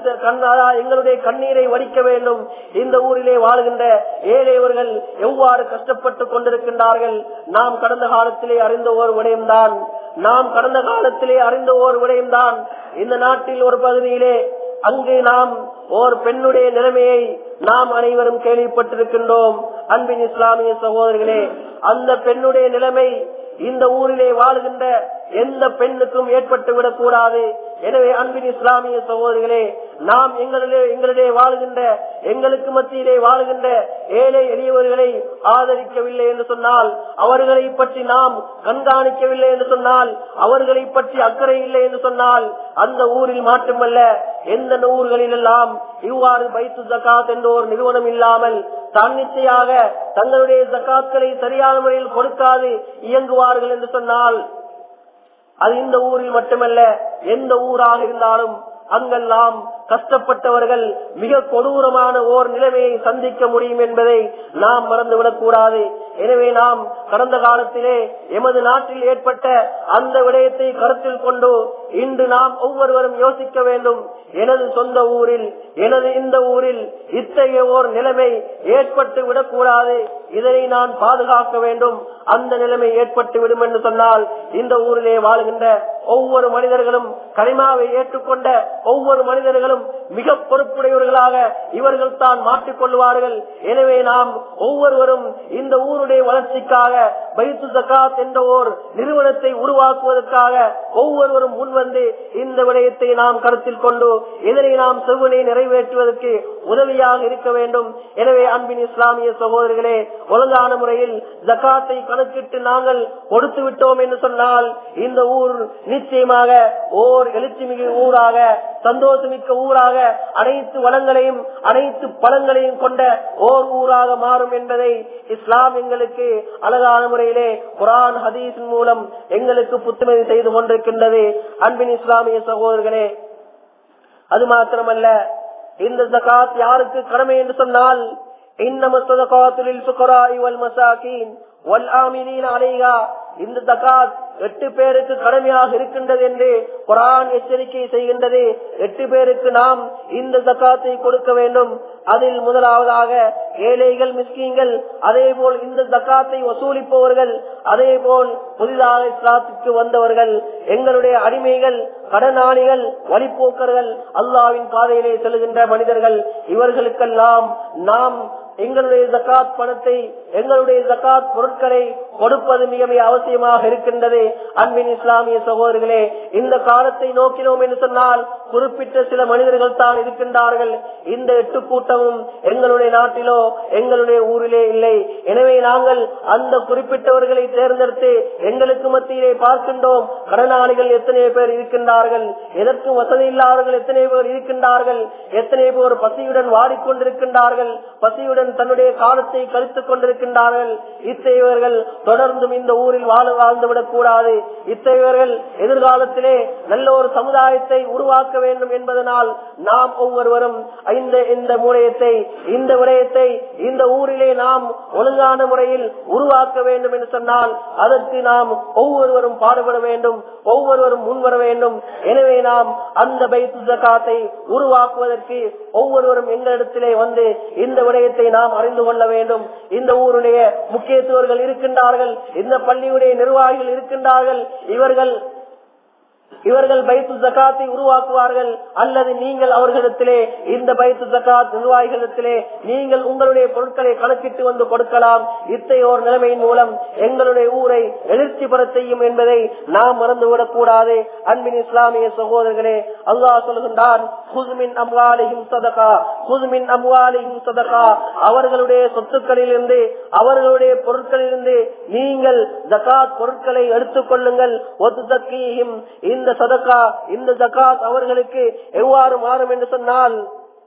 Speaker 1: எங்களுடைய கண்ணீரை வடிக்க வேண்டும் இந்த ஊரிலே வாழ்கின்ற ஏழையவர்கள் எவ்வாறு கஷ்டப்பட்டு கொண்டிருக்கின்றார்கள் நாம் கடந்த காலத்திலே அறிந்த ஒரு விடயம்தான் நாம் கடந்த காலத்திலே அறிந்த ஒரு விடயம்தான் இந்த நாட்டில் ஒரு பகுதியிலே அங்கு நாம் ஓர் பெண்ணுடைய நிலைமையை நாம் அனைவரும் கேள்விப்பட்டிருக்கின்றோம் அன்பின் இஸ்லாமிய சகோதரர்களே அந்த பெண்ணுடைய நிலைமை இந்த ஊரிலே வாழ்கின்ற எந்த பெண்ணுக்கும் ஏற்பட்டு விடக் கூடாது எனவே அன்பின் இஸ்லாமிய சகோதரிகளே நாம் எங்களிலே எங்களிடையே வாழ்கின்ற எங்களுக்கு மத்தியிலே வாழ்கின்ற ஏழை எளியவர்களை ஆதரிக்கவில்லை என்று சொன்னால் அவர்களை பற்றி நாம் கண்காணிக்கவில்லை என்று சொன்னால் அவர்களை பற்றி அக்கறை இல்லை என்று சொன்னால் அந்த ஊரில் மாற்றமல்ல எந்த ஊர்களில் எல்லாம் இவ்வாறு பைத்து ஜக்காத் என்ற ஒரு நிறுவனம் இல்லாமல் தன்னிச்சையாக தங்களுடைய ஜக்காத்களை சரியான முறையில் கொடுக்காது இயங்குவார்கள் என்று சொன்னால் அது இந்த ஊரில் மட்டுமல்ல எந்த ஊராக இருந்தாலும் அங்கெல்லாம் கஷ்டப்பட்டவர்கள் மிக கொடூரமான ஓர் நிலைமையை சந்திக்க முடியும் என்பதை நாம் மறந்துவிடக் கூடாது எனவே நாம் கடந்த காலத்திலே எமது நாட்டில் ஏற்பட்ட அந்த விடயத்தை கருத்தில் கொண்டு இன்று நாம் ஒவ்வொருவரும் யோசிக்க வேண்டும் எனது சொந்த ஊரில் எனது இந்த ஊரில் இத்தகைய ஓர் நிலைமை ஏற்பட்டு விடக்கூடாது இதனை நான் பாதுகாக்க வேண்டும் அந்த நிலைமை ஏற்பட்டு விடும் என்று சொன்னால் இந்த ஊரிலே வாழ்கின்ற ஒவ்வொரு மனிதர்களும் கனிமாவை ஏற்றுக்கொண்ட ஒவ்வொரு மனிதர்களும் மிக பொறுப்புடையவர்களாக இவர்கள் தான் மாற்றிக்கொள்வார்கள் எனவே நாம் ஒவ்வொருவரும் இந்த ஊருடைய வளர்ச்சிக்காக பைத்து ஜக்காத் என்ற ஓர் நிறுவனத்தை உருவாக்குவதற்காக ஒவ்வொருவரும் முன்வந்து இந்த விடயத்தை நாம் கருத்தில் கொண்டு இதனை நாம் செவ்வனை நிறைவேற்றுவதற்கு உதவியாக இருக்க வேண்டும் எனவே அன்பின் இஸ்லாமிய சகோதரர்களே ஒழுங்கான முறையில் ஜக்காத்தை கணக்கிட்டு நாங்கள் கொடுத்து விட்டோம் என்று சொன்னால் இந்த ஊர் நிச்சயமாக ஓர் எழுச்சிமிகு ஊராக சந்தோஷமிக்க ஊராக மூலமாக அனைத்து வளங்களையும் அனைத்து பலங்களையும் கொண்ட ஓர் ஊராக மாறும் என்பதை இஸ்லாம் எங்களுக்கு அழகான முறையிலே குரான் ஹதீஸின் மூலம் எங்களுக்கு புத்துணர்வு செய்து கொண்டிருக்கின்றது அன்பின் இஸ்லாமிய சகோதரர்களே அது மாத்திரமல்ல இந்த ஜகாத் யாருக்கு கடமை என்று சொன்னால் இன்னம சதகாத்துலில் சுகராய் வல் மசாக்கீன் வல் ஆமினீன் அலைகா இந்த ஜகாத் எட்டு பேருக்கு கடமையாக இருக்கின்றது என்று குரான் எச்சரிக்கை செய்கின்றது எட்டு பேருக்கு நாம் இந்த ஜக்காத்தை கொடுக்க வேண்டும் அதில் முதலாவதாக ஏழைகள் மிஸ்கீங்கள் அதே போல் இந்த ஜக்காத்தை வசூலிப்பவர்கள் அதே போல் புதிதாக இஸ்லாத்துக்கு வந்தவர்கள் எங்களுடைய அடிமைகள் கடனாளிகள் வழிப்போக்கர்கள் அல்லாவின் பாதையிலே செல்கின்ற மனிதர்கள் இவர்களுக்கெல்லாம் நாம் எங்களுடைய ஜக்காத் பணத்தை எங்களுடைய ஜக்காத் பொருட்களை கொடுப்பது மிக மிக அவசியமாக இருக்கின்றது அன்பின் இஸ்லாமிய சகோதரர்களே இந்த காலத்தை நோக்கினோம் என்று சொன்னால் குறிப்பிட்ட சில மனிதர்கள் தான் இருக்கின்றார்கள் இந்த எட்டு கூட்டமும் எங்களுடைய நாட்டிலோ எங்களுடைய ஊரிலே இல்லை எனவே நாங்கள் அந்த குறிப்பிட்டவர்களை தேர்ந்தெடுத்து எங்களுக்கு மத்தியிலே பார்க்கின்றோம் கடனாளிகள் எத்தனை பேர் இருக்கின்றார்கள் எதற்கும் வசதி இல்லாதவர்கள் எத்தனை பேர் இருக்கின்றார்கள் எத்தனை பேர் பசியுடன் வாடிக்கொண்டிருக்கின்றார்கள் பசியுடன் தன்னுடைய காலத்தை கழித்துக் கொண்டிருக்கின்றார்கள் இத்தகையவர்கள் தொடர்ந்தும் இந்த ஊரில் வாழ வாழ்ந்துவிடக் கூடாது இத்தகையவர்கள் எதிர்காலத்திலே நல்ல ஒரு சமுதாயத்தை உருவாக்க வேண்டும் என்பதனால் நாம் ஒவ்வொருவரும் இந்த இந்த முறையத்தை இந்த விடயத்தை இந்த ஊரிலே நாம் ஒழுங்கான முறையில் உருவாக்க வேண்டும் என்று சொன்னால் அதற்கு நாம் ஒவ்வொருவரும் பாடுபட வேண்டும் ஒவ்வொருவரும் முன்வர வேண்டும் எனவே நாம் அந்த பைத்து ஜகாத்தை உருவாக்குவதற்கு ஒவ்வொருவரும் எங்களிடத்திலே வந்து இந்த விடயத்தை நாம் அறிந்து கொள்ள வேண்டும் இந்த ஊருடைய முக்கியத்துவர்கள் இருக்கின்றார்கள் இந்த பள்ளியுடைய நிர்வாகிகள் இருக்கின்றார்கள் இவர்கள் இவர்கள் பைத்து ஜக்காத்தை உருவாக்குவார்கள் அல்லது நீங்கள் அவர்களிடத்திலே இந்த பைத்து ஜக்காத் நிர்வாகிகளிடத்திலே நீங்கள் உங்களுடைய பொருட்களை கணக்கிட்டு வந்து கொடுக்கலாம் இத்தகைய ஒரு நிலைமையின் மூலம் எங்களுடைய ஊரை எழுச்சி பெற செய்யும் என்பதை நாம் மறந்துவிடக் கூடாது அன்பின் இஸ்லாமிய சகோதரர்களே அல்லாஹ் சொல்கின்றான் குதுமின் அம்வாலிஹிம் சதகா குதுமின் அம்வாலிஹிம் சதகா அவர்களுடைய சொத்துக்களில் இருந்து அவர்களுடைய பொருட்களிலிருந்து நீங்கள் ஜக்காத் பொருட்களை எடுத்துக் கொள்ளுங்கள் ஒத்து தக்கியும் இந்த சதக்கா இந்த ஜக்காத் அவர்களுக்கு எவ்வாறு மாறும் என்று சொன்னால்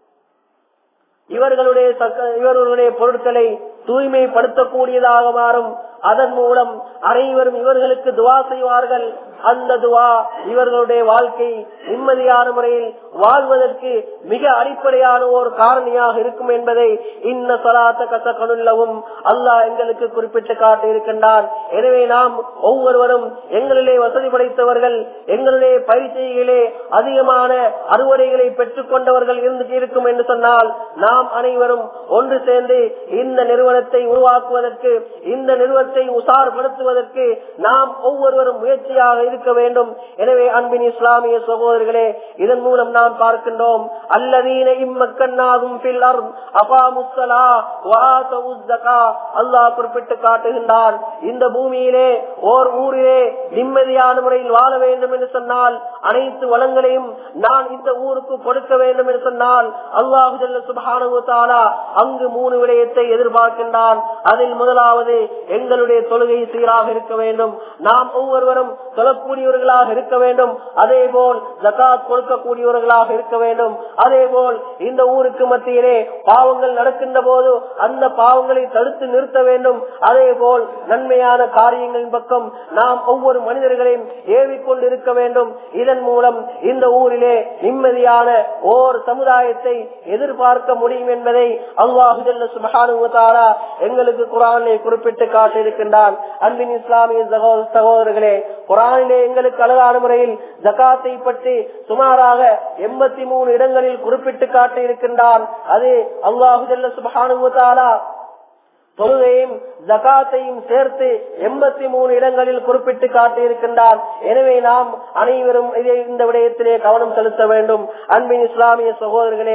Speaker 1: இவர்களுடைய சக்க- இவர்களுடைய பொருட்களை தூய்மைப்படுத்தக்கூடியதாக மாறும் அதன் மூலம் அனைவரும் இவர்களுக்கு துவா செய்வார்கள் அந்த துவா இவர்களுடைய வாழ்க்கை நிம்மதியான முறையில் வாழ்வதற்கு மிக அடிப்படையான ஒரு காரணியாக இருக்கும் என்பதை இன்ன சொலாத்த கசக்கணுள்ளவும் அல்லாஹ் எங்களுக்கு குறிப்பிட்டு காட்டி இருக்கின்றான் எனவே நாம் ஒவ்வொருவரும் எங்களிலே வசதி படைத்தவர்கள் எங்களுடைய பயிற்சிகளே அதிகமான அறுவடைகளை பெற்றுக் கொண்டவர்கள் இருந்து இருக்கும் என்று சொன்னால் நாம் அனைவரும் ஒன்று சேர்ந்து இந்த நிறுவனத்தை உருவாக்குவதற்கு இந்த நிறுவனத்தை உசார்படுத்துவதற்கு நாம் ஒவ்வொருவரும் முயற்சியாக இருக்க வேண்டும் எனவே அன்பின் இஸ்லாமிய சகோதரர்களே இதன் மூலம் நாம் பார்க்கின்றோம் அல்லதீன இம்மக்கன்னாகும் பில்லர் அபாமுஸ்ஸலா வஆத்தவுஸ் ஸகா அல்லாஹ் குறிப்பிட்டு காட்டுகின்றான் இந்த பூமியிலே ஓர் ஊரிலே நிம்மதியான முறையில் வாழ வேண்டும் என்று சொன்னால் அனைத்து வளங்களையும் நான் இந்த ஊருக்கு கொடுக்க வேண்டும் என்று சொன்னால் அல்லாஹு ஜல்ல சுப்ஹானஹு தஆலா அங்கு மூணு விடயத்தை எதிர்பார்க்கின்றான் அதில் முதலாவது எங்களுடைய தொழுகை சீராக இருக்க வேண்டும் நாம் ஒவ்வொருவரும் தொழக்கூடியவர்களாக இருக்க வேண்டும் அதே போல் ஜகாத் கொடுக்கக்கூடியவர்களாக இருக்க வேண்டும் அதே போல் இந்த ஊருக்கு மத்தியிலே பாவங்கள் நடக்கின்ற போது அந்த பாவங்களை தடுத்து நிறுத்த வேண்டும் அதே போல் நன்மையான காரியங்களின் பக்கம் நாம் ஒவ்வொரு மனிதர்களையும் ஏவிக்கொண்டு இருக்க வேண்டும் இதன் மூலம் இந்த ஊரிலே நிம்மதியான ஓர் சமுதாயத்தை எதிர்பார்க்க முடியும் என்பதை அல்லாஹு ஜல்ல சுப்ஹானஹு வ தஆலா எங்களுக்கு குரானிலே குறிப்பிட்டு காட்டியிருக்கின்றான் அன்பின் இஸ்லாமிய சகோ- சகோதரர்களே குரானிலே எங்களுக்கு அழகான முறையில் ஜகாத்தை பற்றி சுமாராக எண்பத்தி மூணு இடங்களில் குறிப்பிட்டு காட்டியிருக்கின்றான் அது அல்லாஹு ஜல்ல சுப்ஹானஹு வ தஆலா தொழுகையும் ஜகாத்தையும் சேர்த்து எண்பத்தி மூணு இடங்களில் குறிப்பிட்டு காட்டியிருக்கின்றான் எனவே நாம் அனைவரும் இதை இந்த விடயத்திலே கவனம் செலுத்த வேண்டும் அன்பின் இஸ்லாமிய சகோதரர்களே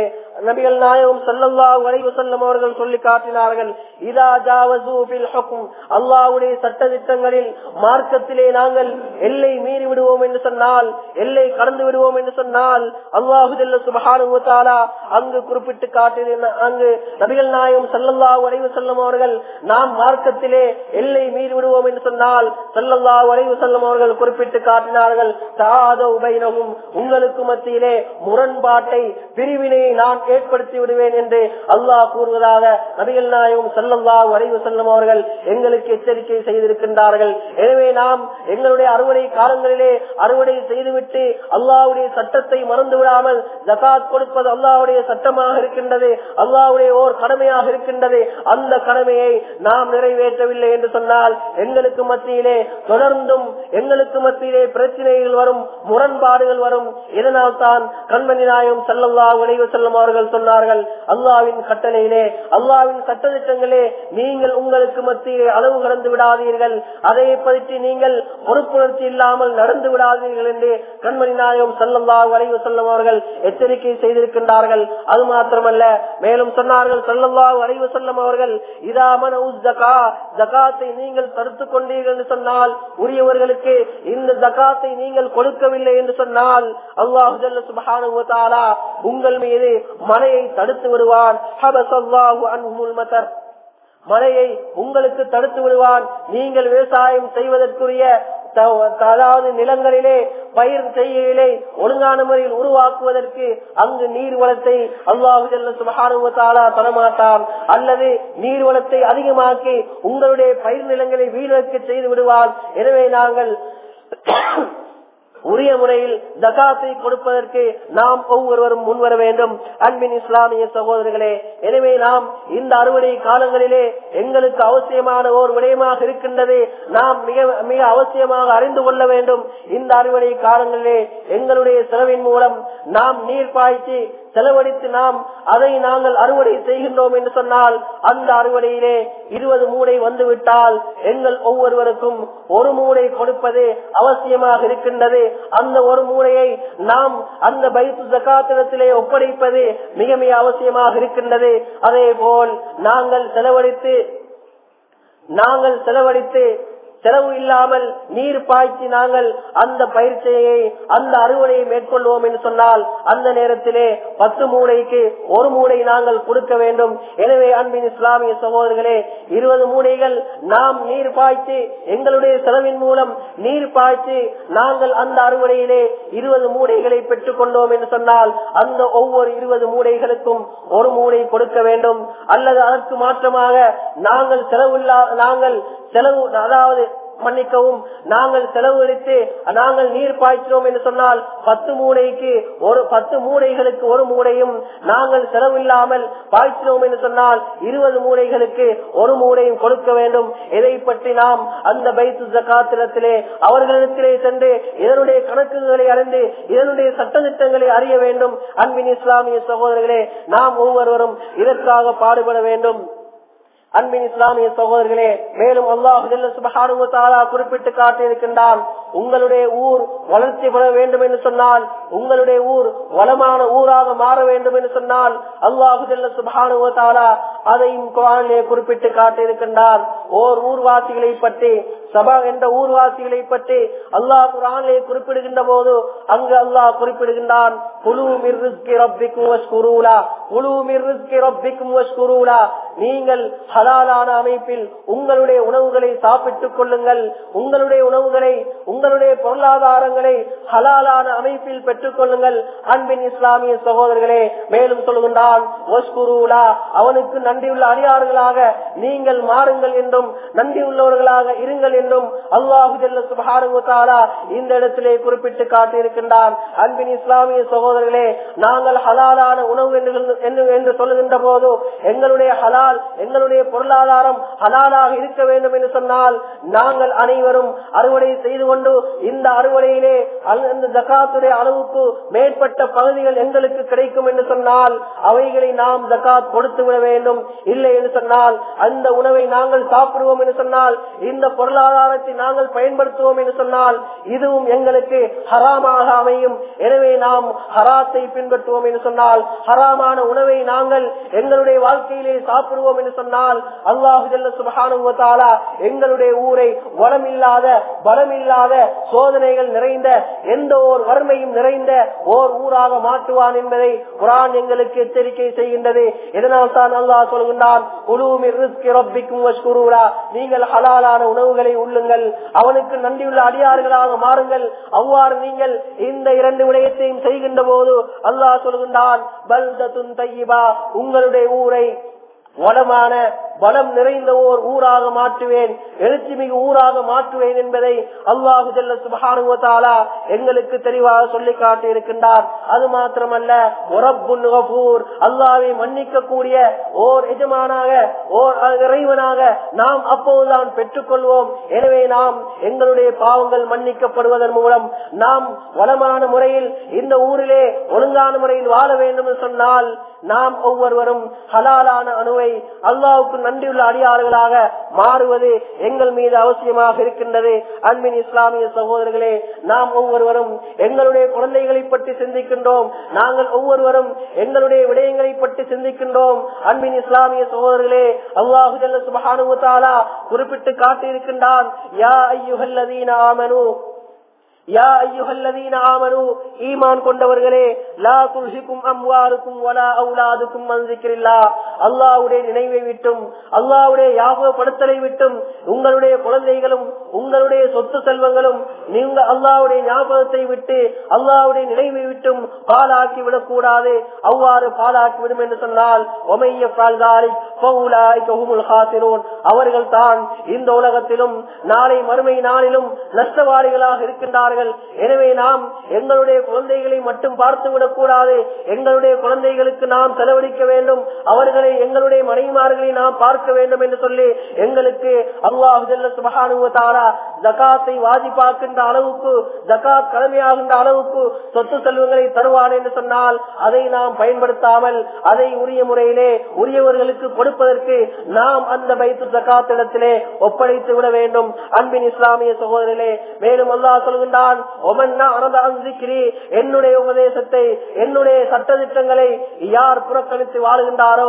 Speaker 1: நபிகள் நாயகம் ஸல்லல்லாஹு அலைஹி வஸல்லம் அவர்கள் சொல்லி காட்டினார்கள் இதா ஜாவஸு ஃபில் ஹுக்ம் அல்லாஹ்வுடைய சட்ட திட்டங்களில் மார்க்கத்திலே நாங்கள் எல்லை மீறி விடுவோம் என்று சொன்னால் எல்லை கடந்து விடுவோம் என்று சொன்னால் அல்லாஹு ஜல்ல சுப்ஹானஹு வ தஆலா அங்கு குறிப்பிட்டு காட்டின அங்கு நபிகள் நாயகம் ஸல்லல்லாஹு அலைஹி வஸல்லம் அவர்கள் நாம் மார்க்கத்திலே எல்லை மீறி விடுவோம் என்று சொன்னால் ஸல்லல்லாஹு அலைஹி வஸல்லம் அவர்கள் குறிப்பிட்டு காட்டினார்கள் தாதவ் பைனஹும் உங்களுக்கு மத்தியிலே முரண்பாட்டை பிரிவினையை நான் ஏற்படுத்தி விடுவேன் என்று அல்லாஹ் கூறுவதாக நபிகள் நாயகம் ஸல்லல்லாஹு அலைஹி வஸல்லம் அவர்கள் எங்களுக்கு எச்சரிக்கை செய்திருக்கின்றார்கள் எனவே நாம் எங்களுடைய அறுவடை காலங்களிலே அறுவடை செய்துவிட்டு அல்லாஹ்வுடைய சட்டத்தை மறந்து விடாமல் ஜகாத் கொடுப்பது அல்லாஹ்வுடைய சட்டமாக இருக்கின்றது அல்லாஹ்வுடைய ஓர் கடமையாக இருக்கின்றது அந்த கடமையை நாம் நிறைவேற்றவில்லை என்று சொன்னால் எங்களுக்கு மத்தியிலே தொடர்ந்தும் எங்களுக்கு மத்தியிலே பிரச்சனைகள் வரும் முரண்பாடுகள் வரும் இதனால் தான் கண்மணி நாயம் செல்லல்லா உழைவு செல்லும் அவர்கள் சொன்னார்கள் அல்லாவின் கட்டளையிலே அல்லாவின் சட்டத்திட்டங்களே நீங்கள் உங்களுக்கு மத்தியிலே அளவு கடந்து விடாதீர்கள் அதை பற்றி நீங்கள் பொறுப்புணர்ச்சி இல்லாமல் நடந்து விடாதீர்கள் என்று கண்மணி நாயகம் செல்லல்லா உழைவு செல்லும் அவர்கள் எச்சரிக்கை செய்திருக்கின்றார்கள் அது மாத்திரமல்ல மேலும் சொன்னார்கள் செல்லல்லா உழைவு செல்லும் அவர்கள் இதாமன ஜகாத்தை நீங்கள் தடுத்துக் கொண்டீர்கள் என்று சொன்னால் உரியவர்களுக்கு இந்த ஜகாத்தை நீங்கள் கொடுக்கவில்லை என்று சொன்னால் அல்லாஹு ஜல்ல சுப்ஹானஹு வ தஆலா உங்கள் மீது மழையை தடுத்து விடுவான் ஹபஸல்லாஹு அன்ஹுல் மதர் மழையை உங்களுக்கு தடுத்து விடுவான் நீங்கள் விவசாயம் செய்வதற்குரிய அதாவது நிலங்களிலே பயிர் செய்கையிலே ஒழுங்கான முறையில் உருவாக்குவதற்கு அங்கு நீர் வளத்தை அல்லாஹு ஜல்ல சுபஹானுவ தஆலா தரமாட்டான் அல்லது நீர் வளத்தை அதிகமாக்கி உங்களுடைய பயிர் நிலங்களை வீணக்க செய்து விடுவான் எனவே நாங்கள் உரிய முறையில் ஜகாத்தை கொடுப்பதற்கு நாம் ஒவ்வொருவரும் முன்வர வேண்டும் அன்பின் இஸ்லாமிய சகோதரர்களே எனவே நாம் இந்த அறுவடை காலங்களிலே எங்களுக்கு அவசியமான ஓர் விடயமாக இருக்கின்றது நாம் மிக மிக அவசியமாக அறிந்து கொள்ள வேண்டும் இந்த அறுவடை காலங்களிலே எங்களுடைய செலவின் மூலம் நாம் நீர் பாய்ச்சி செலவழித்து நாம் அதை நாங்கள் அறுவடை செய்கின்றோம் என்று சொன்னால் அந்த அறுவடையிலே இருபது மூடை வந்துவிட்டால் எங்கள் ஒவ்வொருவருக்கும் ஒரு மூடை கொடுப்பது அவசியமாக இருக்கின்றது அந்த ஒரு மூடையை நாம் அந்த பைத்து ஜக்காத்திடத்திலே ஒப்படைப்பது மிக மிக அவசியமாக இருக்கின்றது அதே போல் நாங்கள் செலவழித்து நாங்கள் செலவழித்து செலவு இல்லாமல் நீர் பாய்ச்சி நாங்கள் அந்த பயிற்சியை அந்த அறுவடையை மேற்கொள்வோம் என்று சொன்னால் அந்த நேரத்திலே பத்து மூடைக்கு ஒரு மூடை நாங்கள் கொடுக்க வேண்டும் எனவே அன்பின் இஸ்லாமிய சகோதரர்களே இருபது மூடைகள் நாம் நீர் பாய்ச்சி எங்களுடைய செலவின் மூலம் நீர் பாய்ச்சி நாங்கள் அந்த அறுவடையிலே இருபது மூடைகளை பெற்றுக் கொண்டோம் என்று சொன்னால் அந்த ஒவ்வொரு இருபது மூடைகளுக்கும் ஒரு மூடை கொடுக்க வேண்டும் அல்லது அதற்கு மாற்றமாக நாங்கள் செலவில்லா நாங்கள் செலவு அதாவது மன்னிக்கவும் நாங்கள் செலவழித்து நாங்கள் நீர் பாய்ச்சினோம் என்று சொன்னால் பத்து மூடைக்கு ஒரு பத்து மூடைகளுக்கு ஒரு மூடையும் நாங்கள் செலவில்லாமல் பாய்ச்சினோம் என்று சொன்னால் இருபது மூடைகளுக்கு ஒரு மூடையும் கொடுக்க வேண்டும் இதை பற்றி நாம் அந்த பைத்து ஜக்காத்திரத்திலே அவர்களிடத்திலே சென்று இதனுடைய கணக்குகளை அறிந்து இதனுடைய சட்டத்திட்டங்களை அறிய வேண்டும் அன்பின் இஸ்லாமிய சகோதரர்களே நாம் ஒவ்வொருவரும் இதற்காக பாடுபட வேண்டும் அன்பின் இஸ்லாமிய சகோதரர்களே மேலும் அல்லாஹு சுபஹானுவத்தாலா குறிப்பிட்டு காட்டியிருக்கின்றான் உங்களுடைய ஊர் வளர்ச்சி பெற வேண்டும் என்று சொன்னால் உங்களுடைய ஊர் வளமான ஊராக மாற வேண்டும் என்று சொன்னால் அல்லாஹு சுபஹானுவத்தாலா அதையும் குரானிலே குறிப்பிட்டு காட்டியிருக்கின்றான் ஓர் ஊர்வாசிகளை பற்றி சபா என்ற ஊர்வாசிகளை பற்றி அல்லாஹ் குரானிலே குறிப்பிடுகின்ற போது அங்கு அல்லாஹ் குறிப்பிடுகின்றான் குழு மிர்ரிஸ்கி ரப்பிக்கும் வஸ்குரூலா குழு மிர்ரிஸ்கி ரப்பிக்கும் வஸ்குரூலா நீங்கள் ஹலாலான அமைப்பில் உங்களுடைய உணவுகளை சாப்பிட்டுக் கொள்ளுங்கள் உங்களுடைய உணவுகளை உங்களுடைய பொருளாதாரங்களை ஹலாலான அமைப்பில் பெற்றுக் கொள்ளுங்கள் அன்பின் இஸ்லாமிய சகோதரர்களே மேலும் சொல்கின்றான் அவனுக்கு நன்றியுள்ள அடியார்களாக நீங்கள் மாறுங்கள் என்றும் நன்றி உள்ளவர்களாக இருங்கள் என்றும் அல்லாஹு சுபானுத்தாலா இந்த இடத்திலே குறிப்பிட்டு காட்டியிருக்கின்றான் அன்பின் இஸ்லாமிய சகோதரர்களே நாங்கள் ஹலாலான உணவு என்று சொல்லுகின்ற போது எங்களுடைய ஹலால் எங்களுடைய பொருளாதாரம் ஹலாலாக இருக்க வேண்டும் என்று சொன்னால் நாங்கள் அனைவரும் அறுவடை செய்து கொண்டு இந்த அறுவடையிலே அந்த ஜக்காத்துடைய அளவுக்கு மேற்பட்ட பகுதிகள் எங்களுக்கு கிடைக்கும் என்று சொன்னால் அவைகளை நாம் ஜக்காத் கொடுத்து விட வேண்டும் இல்லை என்று சொன்னால் அந்த உணவை நாங்கள் சாப்பிட சாப்பிடுவோம் என்று சொன்னால் இந்த பொருளாதாரத்தை நாங்கள் பயன்படுத்துவோம் என்று சொன்னால் இதுவும் எங்களுக்கு ஹராமாக அமையும் எனவே நாம் ஹராத்தை பின்பற்றுவோம் என்று சொன்னால் ஹராமான உணவை நாங்கள் எங்களுடைய வாழ்க்கையிலே சாப்பிடுவோம் என்று சொன்னால் அல்லாஹு ஜல்ல சுபஹானுவத்தாலா எங்களுடைய ஊரை வளமில்லாத பலமில்லாத சோதனைகள் நிறைந்த எந்த ஓர் வறுமையும் நிறைந்த ஓர் ஊராக மாற்றுவான் என்பதை குரான் எங்களுக்கு எச்சரிக்கை செய்கின்றது இதனால் தான் அல்லாஹ் சொல்கின்றான் நீங்கள் ஹலாலான உணவுகளை உள்ளுங்கள் அவனுக்கு நன்றியுள்ள அடியார்களாக மாறுங்கள் அவ்வாறு நீங்கள் இந்த இரண்டு விடயத்தையும் செய்கின்ற போது அல்லாஹ் சொல்கின்றான் பல்தத்துன் தையிபா உங்களுடைய ஊரை வளமான வளம் நிறைந்த ஓர் ஊராக மாற்றுவேன் எழுச்சி மிகு ஊராக மாற்றுவேன் என்பதை அல்லாஹு ஜல்ல சுபஹானுவத்தாலா எங்களுக்கு தெளிவாக சொல்லி காட்டி இருக்கின்றார் அது மாத்திரமல்ல அல்லாவை மன்னிக்க கூடிய ஓர் எஜமானாக ஓர் இறைவனாக நாம் அப்போதுதான் பெற்றுக்கொள்வோம் எனவே நாம் எங்களுடைய பாவங்கள் மன்னிக்கப்படுவதன் மூலம் நாம் வளமான முறையில் இந்த ஊரிலே ஒழுங்கான முறையில் வாழ வேண்டும் என்று சொன்னால் நாம் ஒவ்வொருவரும் ஹலாலான அணுவை அல்லாவுக்கு நன்றியுள்ள அடியாறுகளாக மாறுவது எங்கள் மீது அவசியமாக இருக்கின்றது அன்பின் இஸ்லாமிய சகோதரர்களே நாம் ஒவ்வொருவரும் எங்களுடைய குழந்தைகளை பற்றி சிந்திக்கின்றோம் நாங்கள் ஒவ்வொருவரும் எங்களுடைய விடயங்களை பற்றி சிந்திக்கின்றோம் அன்பின் இஸ்லாமிய சகோதரர்களே அல்லாஹு ஜல்ல சுபஹானுவத்தாலா குறிப்பிட்டு காட்டியிருக்கின்றான் யா ஐயுகல்லதீன ஆமனு யா ஐயுகல்லதீன ஆமனு ஈமான் கொண்டவர்களே லா துல்ஹிக்கும் அம்வாருக்கும் வலா அவுலாதுக்கும் மன்சிக்கிறில்லா அல்லாவுடைய நினைவை விட்டும் அல்லாவுடைய யாபகப்படுத்தலை விட்டும் உங்களுடைய குழந்தைகளும் உங்களுடைய சொத்து செல்வங்களும் நீங்க அல்லாவுடைய ஞாபகத்தை விட்டு அல்லாவுடைய நினைவை விட்டும் பாலாக்கி விடக்கூடாது அவ்வாறு பாலாக்கி விடும் என்று சொன்னால் ஒமைய அவர்கள் தான் இந்த உலகத்திலும் நாளை மறுமை நாளிலும் நஷ்டவாளிகளாக இருக்கின்றார்கள் எனவே நாம் எங்களுடைய குழந்தைகளை மட்டும் பார்த்து விடக்கூடாது எங்களுடைய குழந்தைகளுக்கு நாம் செலவழிக்க வேண்டும் அவர்களை எங்களுடைய மனைவிமார்களை நாம் பார்க்க வேண்டும் என்று சொல்லி எங்களுக்கு அல்லாஹு சுபகானுவத்தாரா ஜகாத்தை வாஜிப்பாக்கின்ற அளவுக்கு ஜகாத் கடமையாகின்ற அளவுக்கு சொத்து செல்வங்களை தருவான் என்று சொன்னால் அதை நாம் பயன்படுத்தாமல் அதை உரிய முறையிலே உரியவர்களுக்கு கொடுப்பதற்கு நாம் அந்த பைத்து ஜகாத் இடத்திலே ஒப்படைத்து விட வேண்டும் அன்பின் இஸ்லாமிய சகோதரர்களே மேலும் அல்லாஹ் சொல்கின்றான் என்னுடைய உபதேசத்தை என்னுடைய சட்டத்திட்டங்களை யார் புறக்கணித்து வாழ்கின்றாரோ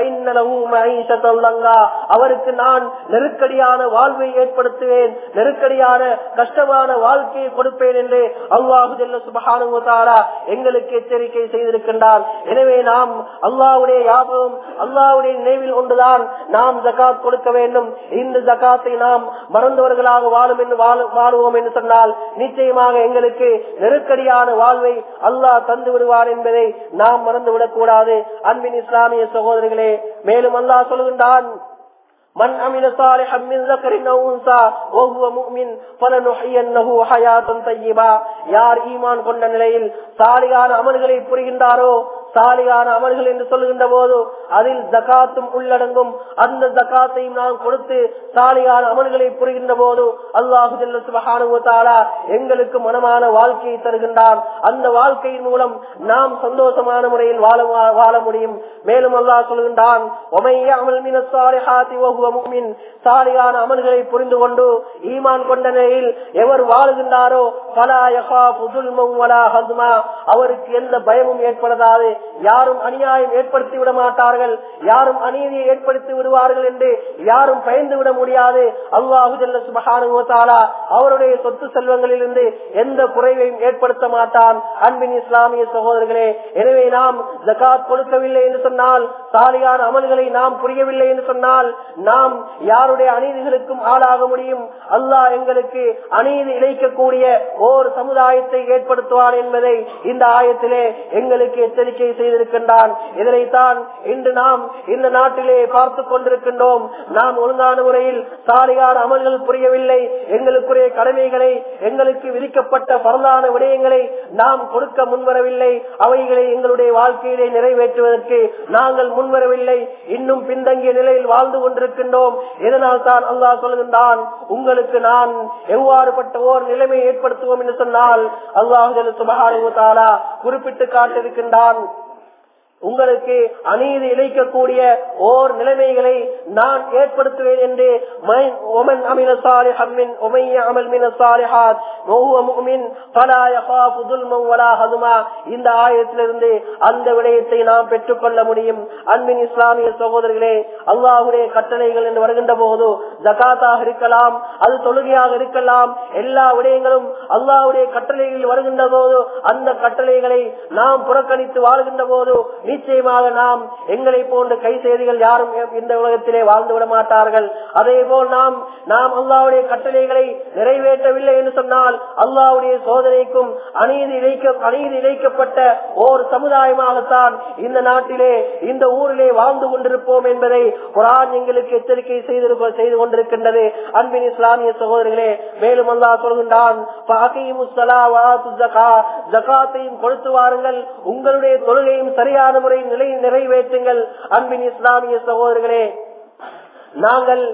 Speaker 1: அவருக்கு நான் நெருக்கடியான வாழ்வை ஏற்படுத்துவேன் நெருக்கடியான கஷ்டமான வாழ்க்கையை கொடுப்பேன் என்று அல்லாஹு சுபகானுவதாரா எங்களுக்கு எச்சரிக்கை செய்திருக்கின்றார் எனவே நாம் அல்லாவுடைய யாபகம் அல்லாவுடைய நினைவில் ஒன்றுதான் நாம் ஜகாத் கொடுக்க வேண்டும் இந்த ஜகாத்தை நாம் மறந்தவர்களாக வாழும் என்று வாழுவோம் என்று சொன்னால் நிச்சயமாக எங்களுக்கு நெருக்கடியான வாழ்வை அல்லாஹ் தந்து விடுவார் என்பதை நாம் மறந்துவிடக் கூடாது அன்பின் இஸ்லாமிய சகோதரர்களே மேலும் அல்லாஹ் சொல்கின்றான் من عمل صالحا من ذكر او انثى وهو مؤمن فلنحيينه حياه طيبه யார் ஈமான் கொண்ட நிலையில் சாலிகான அமல்களை புரிகின்றாரோ சாலியான அமல்கள் என்று சொல்லுகின்ற போது அதில் ஜகாத்தும் உள்ளடங்கும் அந்த ஜகாத்தையும் நாம் கொடுத்து சாலியான அமல்களை புரிகின்ற போது அல்லாஹு சுபகானுவத்தாலா எங்களுக்கு மனமான வாழ்க்கையை தருகின்றான் அந்த வாழ்க்கையின் மூலம் நாம் சந்தோஷமான முறையில் வாழ வாழ முடியும் மேலும் அல்லாஹ் சொல்கின்றான் சாலியான அமல்களை புரிந்து கொண்டு ஈமான் கொண்ட நிலையில் எவர் வாழுகின்றாரோ அவருக்கு எந்த பயமும் ஏற்படாது யாரும் அநியாயம் ஏற்படுத்தி விட மாட்டார்கள் யாரும் அநீதியை ஏற்படுத்தி விடுவார்கள் என்று யாரும் பயந்து விட முடியாது அல்லாஹு ஜல்ல சுபகானுவத்தாலா அவருடைய சொத்து செல்வங்களிலிருந்து எந்த குறைவையும் ஏற்படுத்த மாட்டான் அன்பின் இஸ்லாமிய சகோதரர்களே எனவே நாம் ஜகாத் கொடுக்கவில்லை என்று சொன்னால் சாலியான அமல்களை நாம் புரியவில்லை என்று சொன்னால் நாம் யாருடைய அநீதிகளுக்கும் ஆளாக முடியும் அல்லாஹ் எங்களுக்கு அநீதி இழைக்கக்கூடிய ஓர் சமுதாயத்தை ஏற்படுத்துவார் என்பதை இந்த ஆயத்திலே எங்களுக்கு எச்சரிக்கை செய்திருக்கின்றான் இதனைத்தான் இன்று நாம் இந்த நாட்டிலே பார்த்து கொண்டிருக்கின்றோம் நாம் ஒழுங்கான முறையில் சாலியான அமல்கள் புரியவில்லை எங்களுக்குரிய கடமைகளை எங்களுக்கு விதிக்கப்பட்ட பரந்தான விடயங்களை நாம் கொடுக்க முன்வரவில்லை அவைகளை எங்களுடைய வாழ்க்கையிலே நிறைவேற்றுவதற்கு நாங்கள் முன்வரவில்லை இன்னும் பின்தங்கிய நிலையில் வாழ்ந்து கொண்டிருக்கின்றோம் இதனால் தான் அல்லாஹ் சொல்கின்றான் உங்களுக்கு நான் எவ்வாறுபட்ட ஓர் நிலைமை ஏற்படுத்துவோம் என்று சொன்னால் அல்லாஹு சுபகானுவத்தாலா குறிப்பிட்டு காட்டிருக்கின்றான் உங்களுக்கு அநீதி இழைக்கக்கூடிய ஓர் நிலைமைகளை நான் ஏற்படுத்துவேன் என்று மை- ஒமன் அமின சாலிஹம் மின் உமைய அமல் மின சாலிஹாத் வஹுவ முஃமின் ஃபலா யகாஃபு துல்மன் வலா ஹதுமா இந்த ஆயத்திலிருந்து அந்த விடயத்தை நாம் பெற்றுக்கொள்ள முடியும் அன்பின் இஸ்லாமிய சகோதரர்களே அல்லாஹுடைய கட்டளைகள் என்று வருகின்ற போது ஜகாத்தாக இருக்கலாம் அது தொழுகையாக இருக்கலாம் எல்லா விடயங்களும் அல்லாஹுடைய கட்டளைகளில் வருகின்ற போது அந்த கட்டளைகளை நாம் புறக்கணித்து வாழ்கின்ற போது நிச்சயமாக நாம் எங்களை போன்ற கை செய்திகள் யாரும் இந்த உலகத்திலே வாழ்ந்து விட மாட்டார்கள் அதே போல் நாம் நாம் அல்லாவுடைய கட்டளைகளை நிறைவேற்றவில்லை என்று சொன்னால் அல்லாவுடைய சோதனைக்கும் அநீதி இழைக்க அநீதி இழைக்கப்பட்ட ஓர் சமுதாயமாகத்தான் இந்த நாட்டிலே இந்த ஊரிலே வாழ்ந்து கொண்டிருப்போம் என்பதை குரான் எங்களுக்கு எச்சரிக்கை செய்திருக்க செய்து கொண்டிருக்கின்றது அன்பின் இஸ்லாமிய சகோதரர்களே மேலும் அல்லாஹ் சொல்கின்றான் "ஃபஅகீமுஸ் ஸலா வ ஆத்துஸ் ஸகா." ஜகாத்தையும் கொடுத்து வாருங்கள் உங்களுடைய தொழுகையும் சரியான முறையில் நிலை நிறைவேற்றுங்கள் அன்பின் இஸ்லாமிய சகோதரர்களே நாங்கள்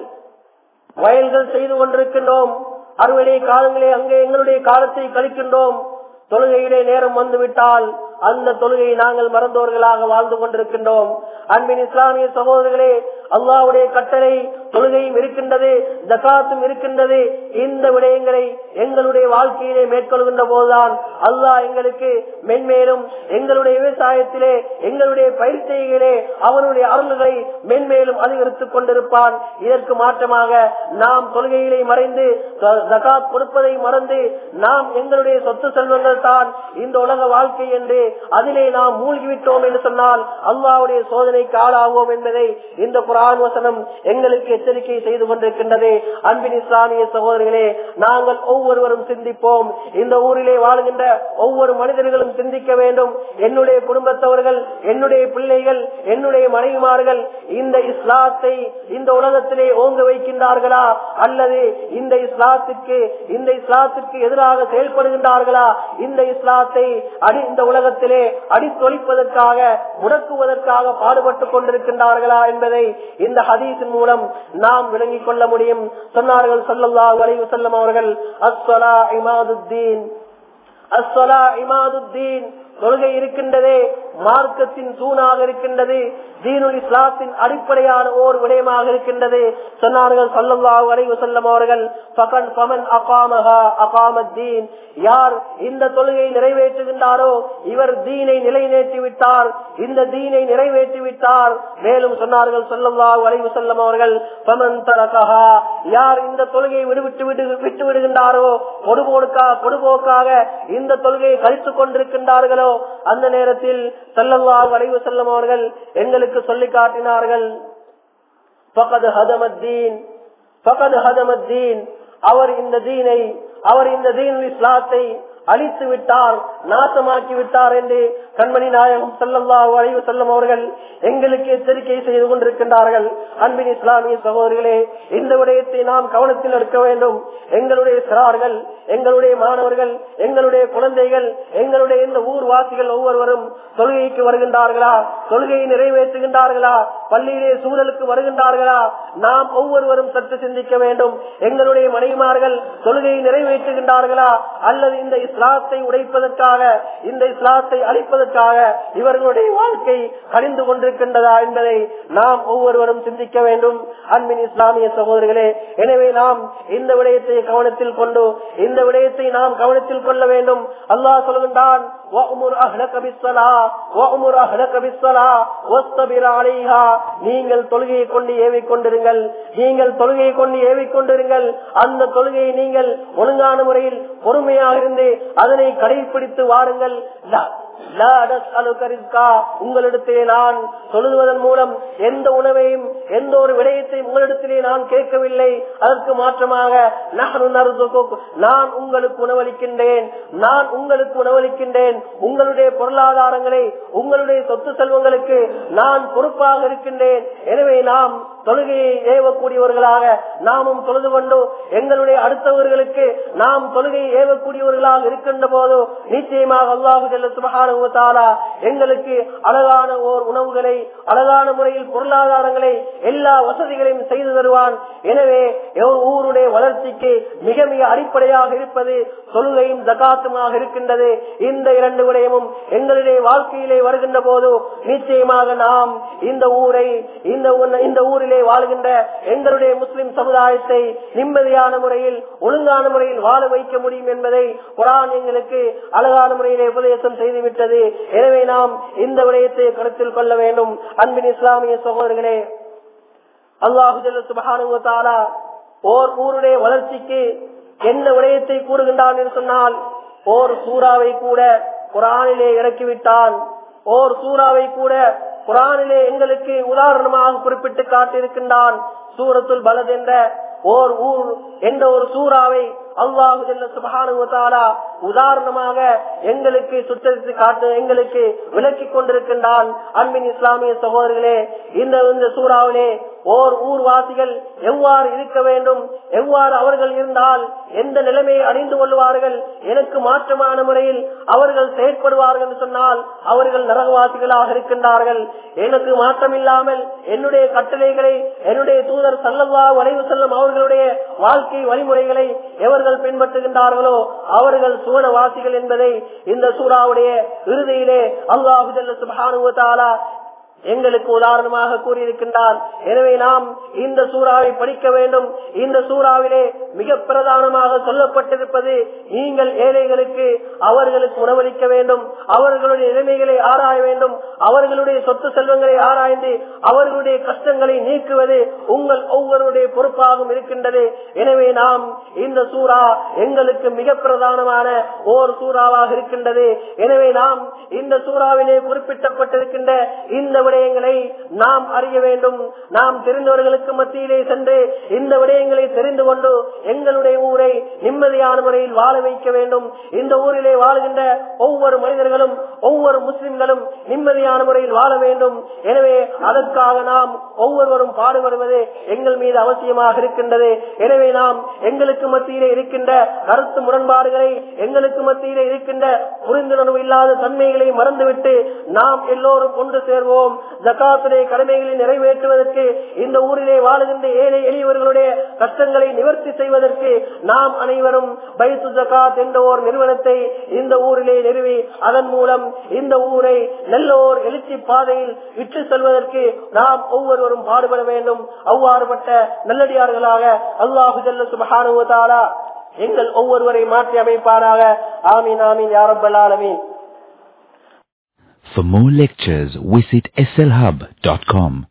Speaker 1: வயல்கள் செய்து கொண்டிருக்கின்றோம் அறுவடை காலங்களே அங்கே எங்களுடைய காலத்தை கழிக்கின்றோம் தொழுகையிலே நேரம் வந்துவிட்டால் அந்த தொழுகையை நாங்கள் மறந்தவர்களாக வாழ்ந்து கொண்டிருக்கின்றோம் அன்பின் இஸ்லாமிய சகோதரர்களே அல்லாவுடைய கட்டளை தொழுகையும் இருக்கின்றது ஜகாத்தும் இருக்கின்றது இந்த விடயங்களை எங்களுடைய வாழ்க்கையிலே மேற்கொள்கின்ற போதுதான் அல்லாஹ் எங்களுக்கு மென்மேலும் எங்களுடைய விவசாயத்திலே எங்களுடைய பயிர் செய்கையிலே அவனுடைய அருள்களை மென்மேலும் அதிகரித்துக் கொண்டிருப்பான் இதற்கு மாற்றமாக நாம் தொழுகையிலே மறைந்து ஜகாத் கொடுப்பதை மறந்து நாம் எங்களுடைய சொத்து செல்வங்கள் தான் இந்த உலக வாழ்க்கை என்று அதிலே நாம் மூழ்கிவிட்டோம் என்று சொன்னால் அல்லாவுடைய சோதனைக்கு ஆளாகுவோம் என்பதை இந்த குரான் வசனம் எங்களுக்கு எச்சரிக்கை செய்து கொண்டிருக்கின்றது அன்பின் இஸ்லாமிய சகோதரர்களே நாங்கள் ஒவ்வொருவரும் சிந்திப்போம் இந்த ஊரிலே வாழ்கின்ற ஒவ்வொரு மனிதர்களும் சிந்திக்க வேண்டும் என்னுடைய குடும்பத்தவர்கள் என்னுடைய பிள்ளைகள் என்னுடைய மனைவிமார்கள் இந்த இஸ்லாத்தை இந்த உலகத்திலே ஓங்க வைக்கின்றார்களா அல்லது இந்த இஸ்லாத்திற்கு இந்த இஸ்லாத்திற்கு எதிராக செயல்படுகின்றார்களா இந்த இஸ்லாத்தை அடி இந்த உலகத்திலே அடித்தொழிப்பதற்காக முடக்குவதற்காக பாடுபட்டுக் கொண்டிருக்கின்றார்களா என்பதை இந்த ஹதீஸின் மூலம் நாம் விளங்கிக் கொள்ள முடியும் சொன்னார்கள் சொல்லல்லாஹு அலைஹி வஸல்லம் அவர்கள் அஸ்ஸலா இமாதுத்தீன் அஸ்ஸலா இமாதுத்தீன் தொழுகை இருக்கின்றதே மார்க்கத்தின் தூணாக இருக்கின்றது தீனுல் இஸ்லாத்தின் அடிப்படையான ஓர் விடயமாக இருக்கின்றது சொன்னார்கள் சல்லல்லாஹு அலைஹி வஸல்லம் அவர்கள் ஃபகன் ஃபமன் அகாமஹா அகாமத்தீன் யார் இந்த தொழுகை நிறைவேற்றுகின்றாரோ இவர் தீனை நிலைநேற்றி விட்டார் இந்த தீனை நிறைவேற்றி விட்டார் மேலும் சொன்னார்கள் சல்லல்லாஹு அலைஹி வஸல்லம் அவர்கள் ஃபமன் தரகஹா யார் இந்த தொழுகையை விடுவிட்டு விடு விட்டு விடுகின்றாரோ கொடுபோடுக்காக கொடுபோக்காக இந்த தொழுகையை கழித்துக் கொண்டிருக்கின்றார்களோ அந்த நேரத்தில் சல்லல்லாஹு அலைஹி வஸல்லம் அவர்கள் எங்களுக்கு சொல்லி காட்டினார்கள் ஃபகத் ஹதமத்தீன் ஃபகத் ஹதமத்தீன் அவர் இந்த தீனை அவர் இந்த தீன் இஸ்லாத்தை அழித்து விட்டார் நாசமாக்கி விட்டார் என்று கண்மணி நாயகம் செல்லல்லாஹு அலைவு செல்லும் அவர்கள் எங்களுக்கு எச்சரிக்கை செய்து கொண்டிருக்கின்றார்கள் அன்பின் இஸ்லாமிய சகோதரிகளே இந்த விடயத்தை நாம் கவனத்தில் எடுக்க வேண்டும் எங்களுடைய சிறார்கள் எங்களுடைய மாணவர்கள் எங்களுடைய குழந்தைகள் எங்களுடைய இந்த ஊர்வாசிகள் ஒவ்வொருவரும் தொழுகைக்கு வருகின்றார்களா தொழுகையை நிறைவேற்றுகின்றார்களா பள்ளியிலே சூழலுக்கு வருகின்றார்களா நாம் ஒவ்வொருவரும் சற்று சிந்திக்க வேண்டும் எங்களுடைய மனைவிமார்கள் தொழுகையை நிறைவேற்றுகின்றார்களா அல்லது இந்த இஸ்லாத்தை உடைப்பதற்காக இந்த இஸ்லாத்தை அழிப்பதற்காக இவர்களுடைய வாழ்க்கை கழிந்து கொண்டிருக்கின்றதா என்பதை நாம் ஒவ்வொருவரும் சிந்திக்க வேண்டும் அன்பின் இஸ்லாமிய சகோதரர்களே எனவே நாம் இந்த விடயத்தை கவனத்தில் கொண்டு இந்த விடயத்தை நாம் கவனத்தில் கொள்ள வேண்டும் அல்லாஹ் சொல்கின்றான் وَأْمُرْ أَهْلَكَ بِالصَّلَاةِ وَأْمُرْ أَهْلَكَ بِالصَّلَاةِ وَاصْطَبِرْ عَلَيْهَا நீங்கள் தொழுகையை கொண்டு ஏவிக் கொண்டிருங்கள் நீங்கள் தொழுகையை கொண்டு ஏவிக் கொண்டிருங்கள் அந்த தொழுகையை நீங்கள் ஒழுங்கான முறையில் பொறுமையாக இருந்து அதனை கடைபிடித்து வாருங்கள் லா லா நஸ்அலுக ரிஸ்கா. உங்களிடத்திலே நான் தொழுவதன் மூலம் எந்த உணவையும் எந்த ஒரு விடயத்தையும் உங்களிடத்திலே நான் கேட்கவில்லை அதற்கு மாற்றமாக நஹ்னு நர்சுகுக். நான் உங்களுக்கு உணவளிக்கின்றேன் நான் உங்களுக்கு உணவளிக்கின்றேன் உங்களுடைய பொருளாதாரங்களை உங்களுடைய சொத்து செல்வங்களுக்கு நான் பொறுப்பாக இருக்கின்றேன் எனவே நாம் தொழுகையை ஏவக்கூடியவர்களாக நாமும் தொழுது கொண்டு எங்களுடைய அடுத்தவர்களுக்கு நாம் தொழுகையை ஏவக்கூடியவர்களாக இருக்கின்ற போது நிச்சயமாக அல்லாஹு ஜல்ல சுப்ஹானஹு வ தஆலா எங்களுக்கு அழகான ஓர் உணவுகளை அழகான முறையில் பொருளாதாரங்களை எல்லா வசதிகளையும் செய்து தருவான் எனவே ஊருடைய வளர்ச்சிக்கு மிக மிக அடிப்படையாக இருப்பது தொழுகையும் ஜகாத்துமாக இருக்கின்றது இந்த இரண்டு விடயமும் எங்களுடைய வாழ்க்கையிலே வருகின்ற போது நிச்சயமாக நாம் இந்த ஊரை இந்த இந்த ஊரிலே வாழ்கின்ற எங்களுடைய முஸ்லிம் சமுதாயத்தை நிம்மதியான முறையில் ஒழுங்கான முறையில் வாழ வைக்க முடியும் என்பதை குரான் எங்களுக்கு அழகான முறையிலே உபதேசம் செய்துவிட்டது எனவே நாம் இந்த விடயத்தை கருத்தில் கொள்ள வேண்டும் அன்பின் இஸ்லாமிய சகோதரர்களே அல்லாஹு சுபகானுவத்தாலா ஓர் ஊருடைய வளர்ச்சிக்கு என்ன விடயத்தை கூறுகின்றான் என்று சொன்னால் ஓர் சூறாவை கூட குரானிலே இறக்கிவிட்டான் ஓர் சூறாவை கூட குரானிலே எங்களுக்கு உதாரணமாக குறிப்பிட்டு காட்டியிருக்கின்றான் சூரத்துல் பலத் என்ற ஓர் ஊர் என்ற ஒரு சூறாவை அல்லாஹு சுபகானுவத்தாலா உதாரணமாக எங்களுக்கு சுற்றறித்து காட்டு எங்களுக்கு விளக்கி கொண்டிருக்கின்றான் அன்பின் இஸ்லாமிய சகோதரர்களே இந்த இந்த சூறாவிலே ஓர் ஊர்வாசிகள் எவ்வாறு இருக்க வேண்டும் எவ்வாறு அவர்கள் இருந்தால் எந்த நிலைமையை அடைந்து கொள்வார்கள் எனக்கு மாற்றமான முறையில் அவர்கள் செயற்படுவார்கள் என்று சொன்னால் அவர்கள் நரகவாசிகளாக இருக்கின்றார்கள் எனக்கு மாற்றம் இல்லாமல் என்னுடைய கட்டளைகளை என்னுடைய தூதர் சல்லவா வளைவு செல்லும் அவர்களுடைய வாழ்க்கை வழிமுறைகளை எவர்கள் பின்பற்றுகின்றார்களோ அவர்கள் சுவனவாசிகள் என்பதை இந்த சூறாவுடைய இறுதியிலே அல்லாஹு சுபானுவத்தாலா எங்களுக்கு உதாரணமாக கூறியிருக்கின்றார் எனவே நாம் இந்த சூறாவை படிக்க வேண்டும் இந்த சூறாவிலே மிக பிரதானமாக சொல்லப்பட்டிருப்பது நீங்கள் ஏழைகளுக்கு அவர்களுக்கு உணவளிக்க வேண்டும் அவர்களுடைய நிலைமைகளை ஆராய வேண்டும் அவர்களுடைய சொத்து செல்வங்களை ஆராய்ந்து அவர்களுடைய கஷ்டங்களை நீக்குவது உங்கள் ஒவ்வொருடைய பொறுப்பாகவும் இருக்கின்றது எனவே நாம் இந்த சூறா எங்களுக்கு மிக பிரதானமான ஓர் சூறாவாக இருக்கின்றது எனவே நாம் இந்த சூறாவிலே குறிப்பிட்டப்பட்டிருக்கின்ற இந்த விடயங்களை நாம் அறிய வேண்டும் நாம் தெரிந்தவர்களுக்கு மத்தியிலே சென்று இந்த விடயங்களை தெரிந்து கொண்டு எங்களுடைய ஊரை நிம்மதியான முறையில் வாழ வைக்க வேண்டும் இந்த ஊரிலே வாழ்கின்ற ஒவ்வொரு மனிதர்களும் ஒவ்வொரு முஸ்லிம்களும் நிம்மதியான முறையில் வாழ வேண்டும் எனவே அதற்காக நாம் ஒவ்வொருவரும் பாடுபடுவது எங்கள் மீது அவசியமாக இருக்கின்றது எனவே நாம் எங்களுக்கு மத்தியிலே இருக்கின்ற கருத்து முரண்பாடுகளை எங்களுக்கு மத்தியிலே இருக்கின்ற புரிந்துணர்வு இல்லாத தன்மைகளை மறந்துவிட்டு நாம் எல்லோரும் ஒன்று சேர்வோம் ஜக்காத்துடைய கடமைகளை நிறைவேற்றுவதற்கு இந்த ஊரிலே வாழுகின்ற ஏழை எளியவர்களுடைய கஷ்டங்களை நிவர்த்தி செய்வதற்கு நாம் அனைவரும் பைத்து ஜக்காத் என்ற ஓர் நிறுவனத்தை இந்த ஊரிலே நிறுவி அதன் மூலம் இந்த ஊரை நல்ல ஓர் எழுச்சி பாதையில் விற்று செல்வதற்கு நாம் ஒவ்வொருவரும் பாடுபட வேண்டும் அவ்வாறுபட்ட நல்லடியார்களாக அல்லாஹு ஜல்ல சுபஹானுவதாலா எங்கள் ஒவ்வொருவரை மாற்றி அமைப்பாராக ஆமீன் ஆமீன் யாரப்பல் ஆலமீன்
Speaker 2: For more lectures, visit slhub.com.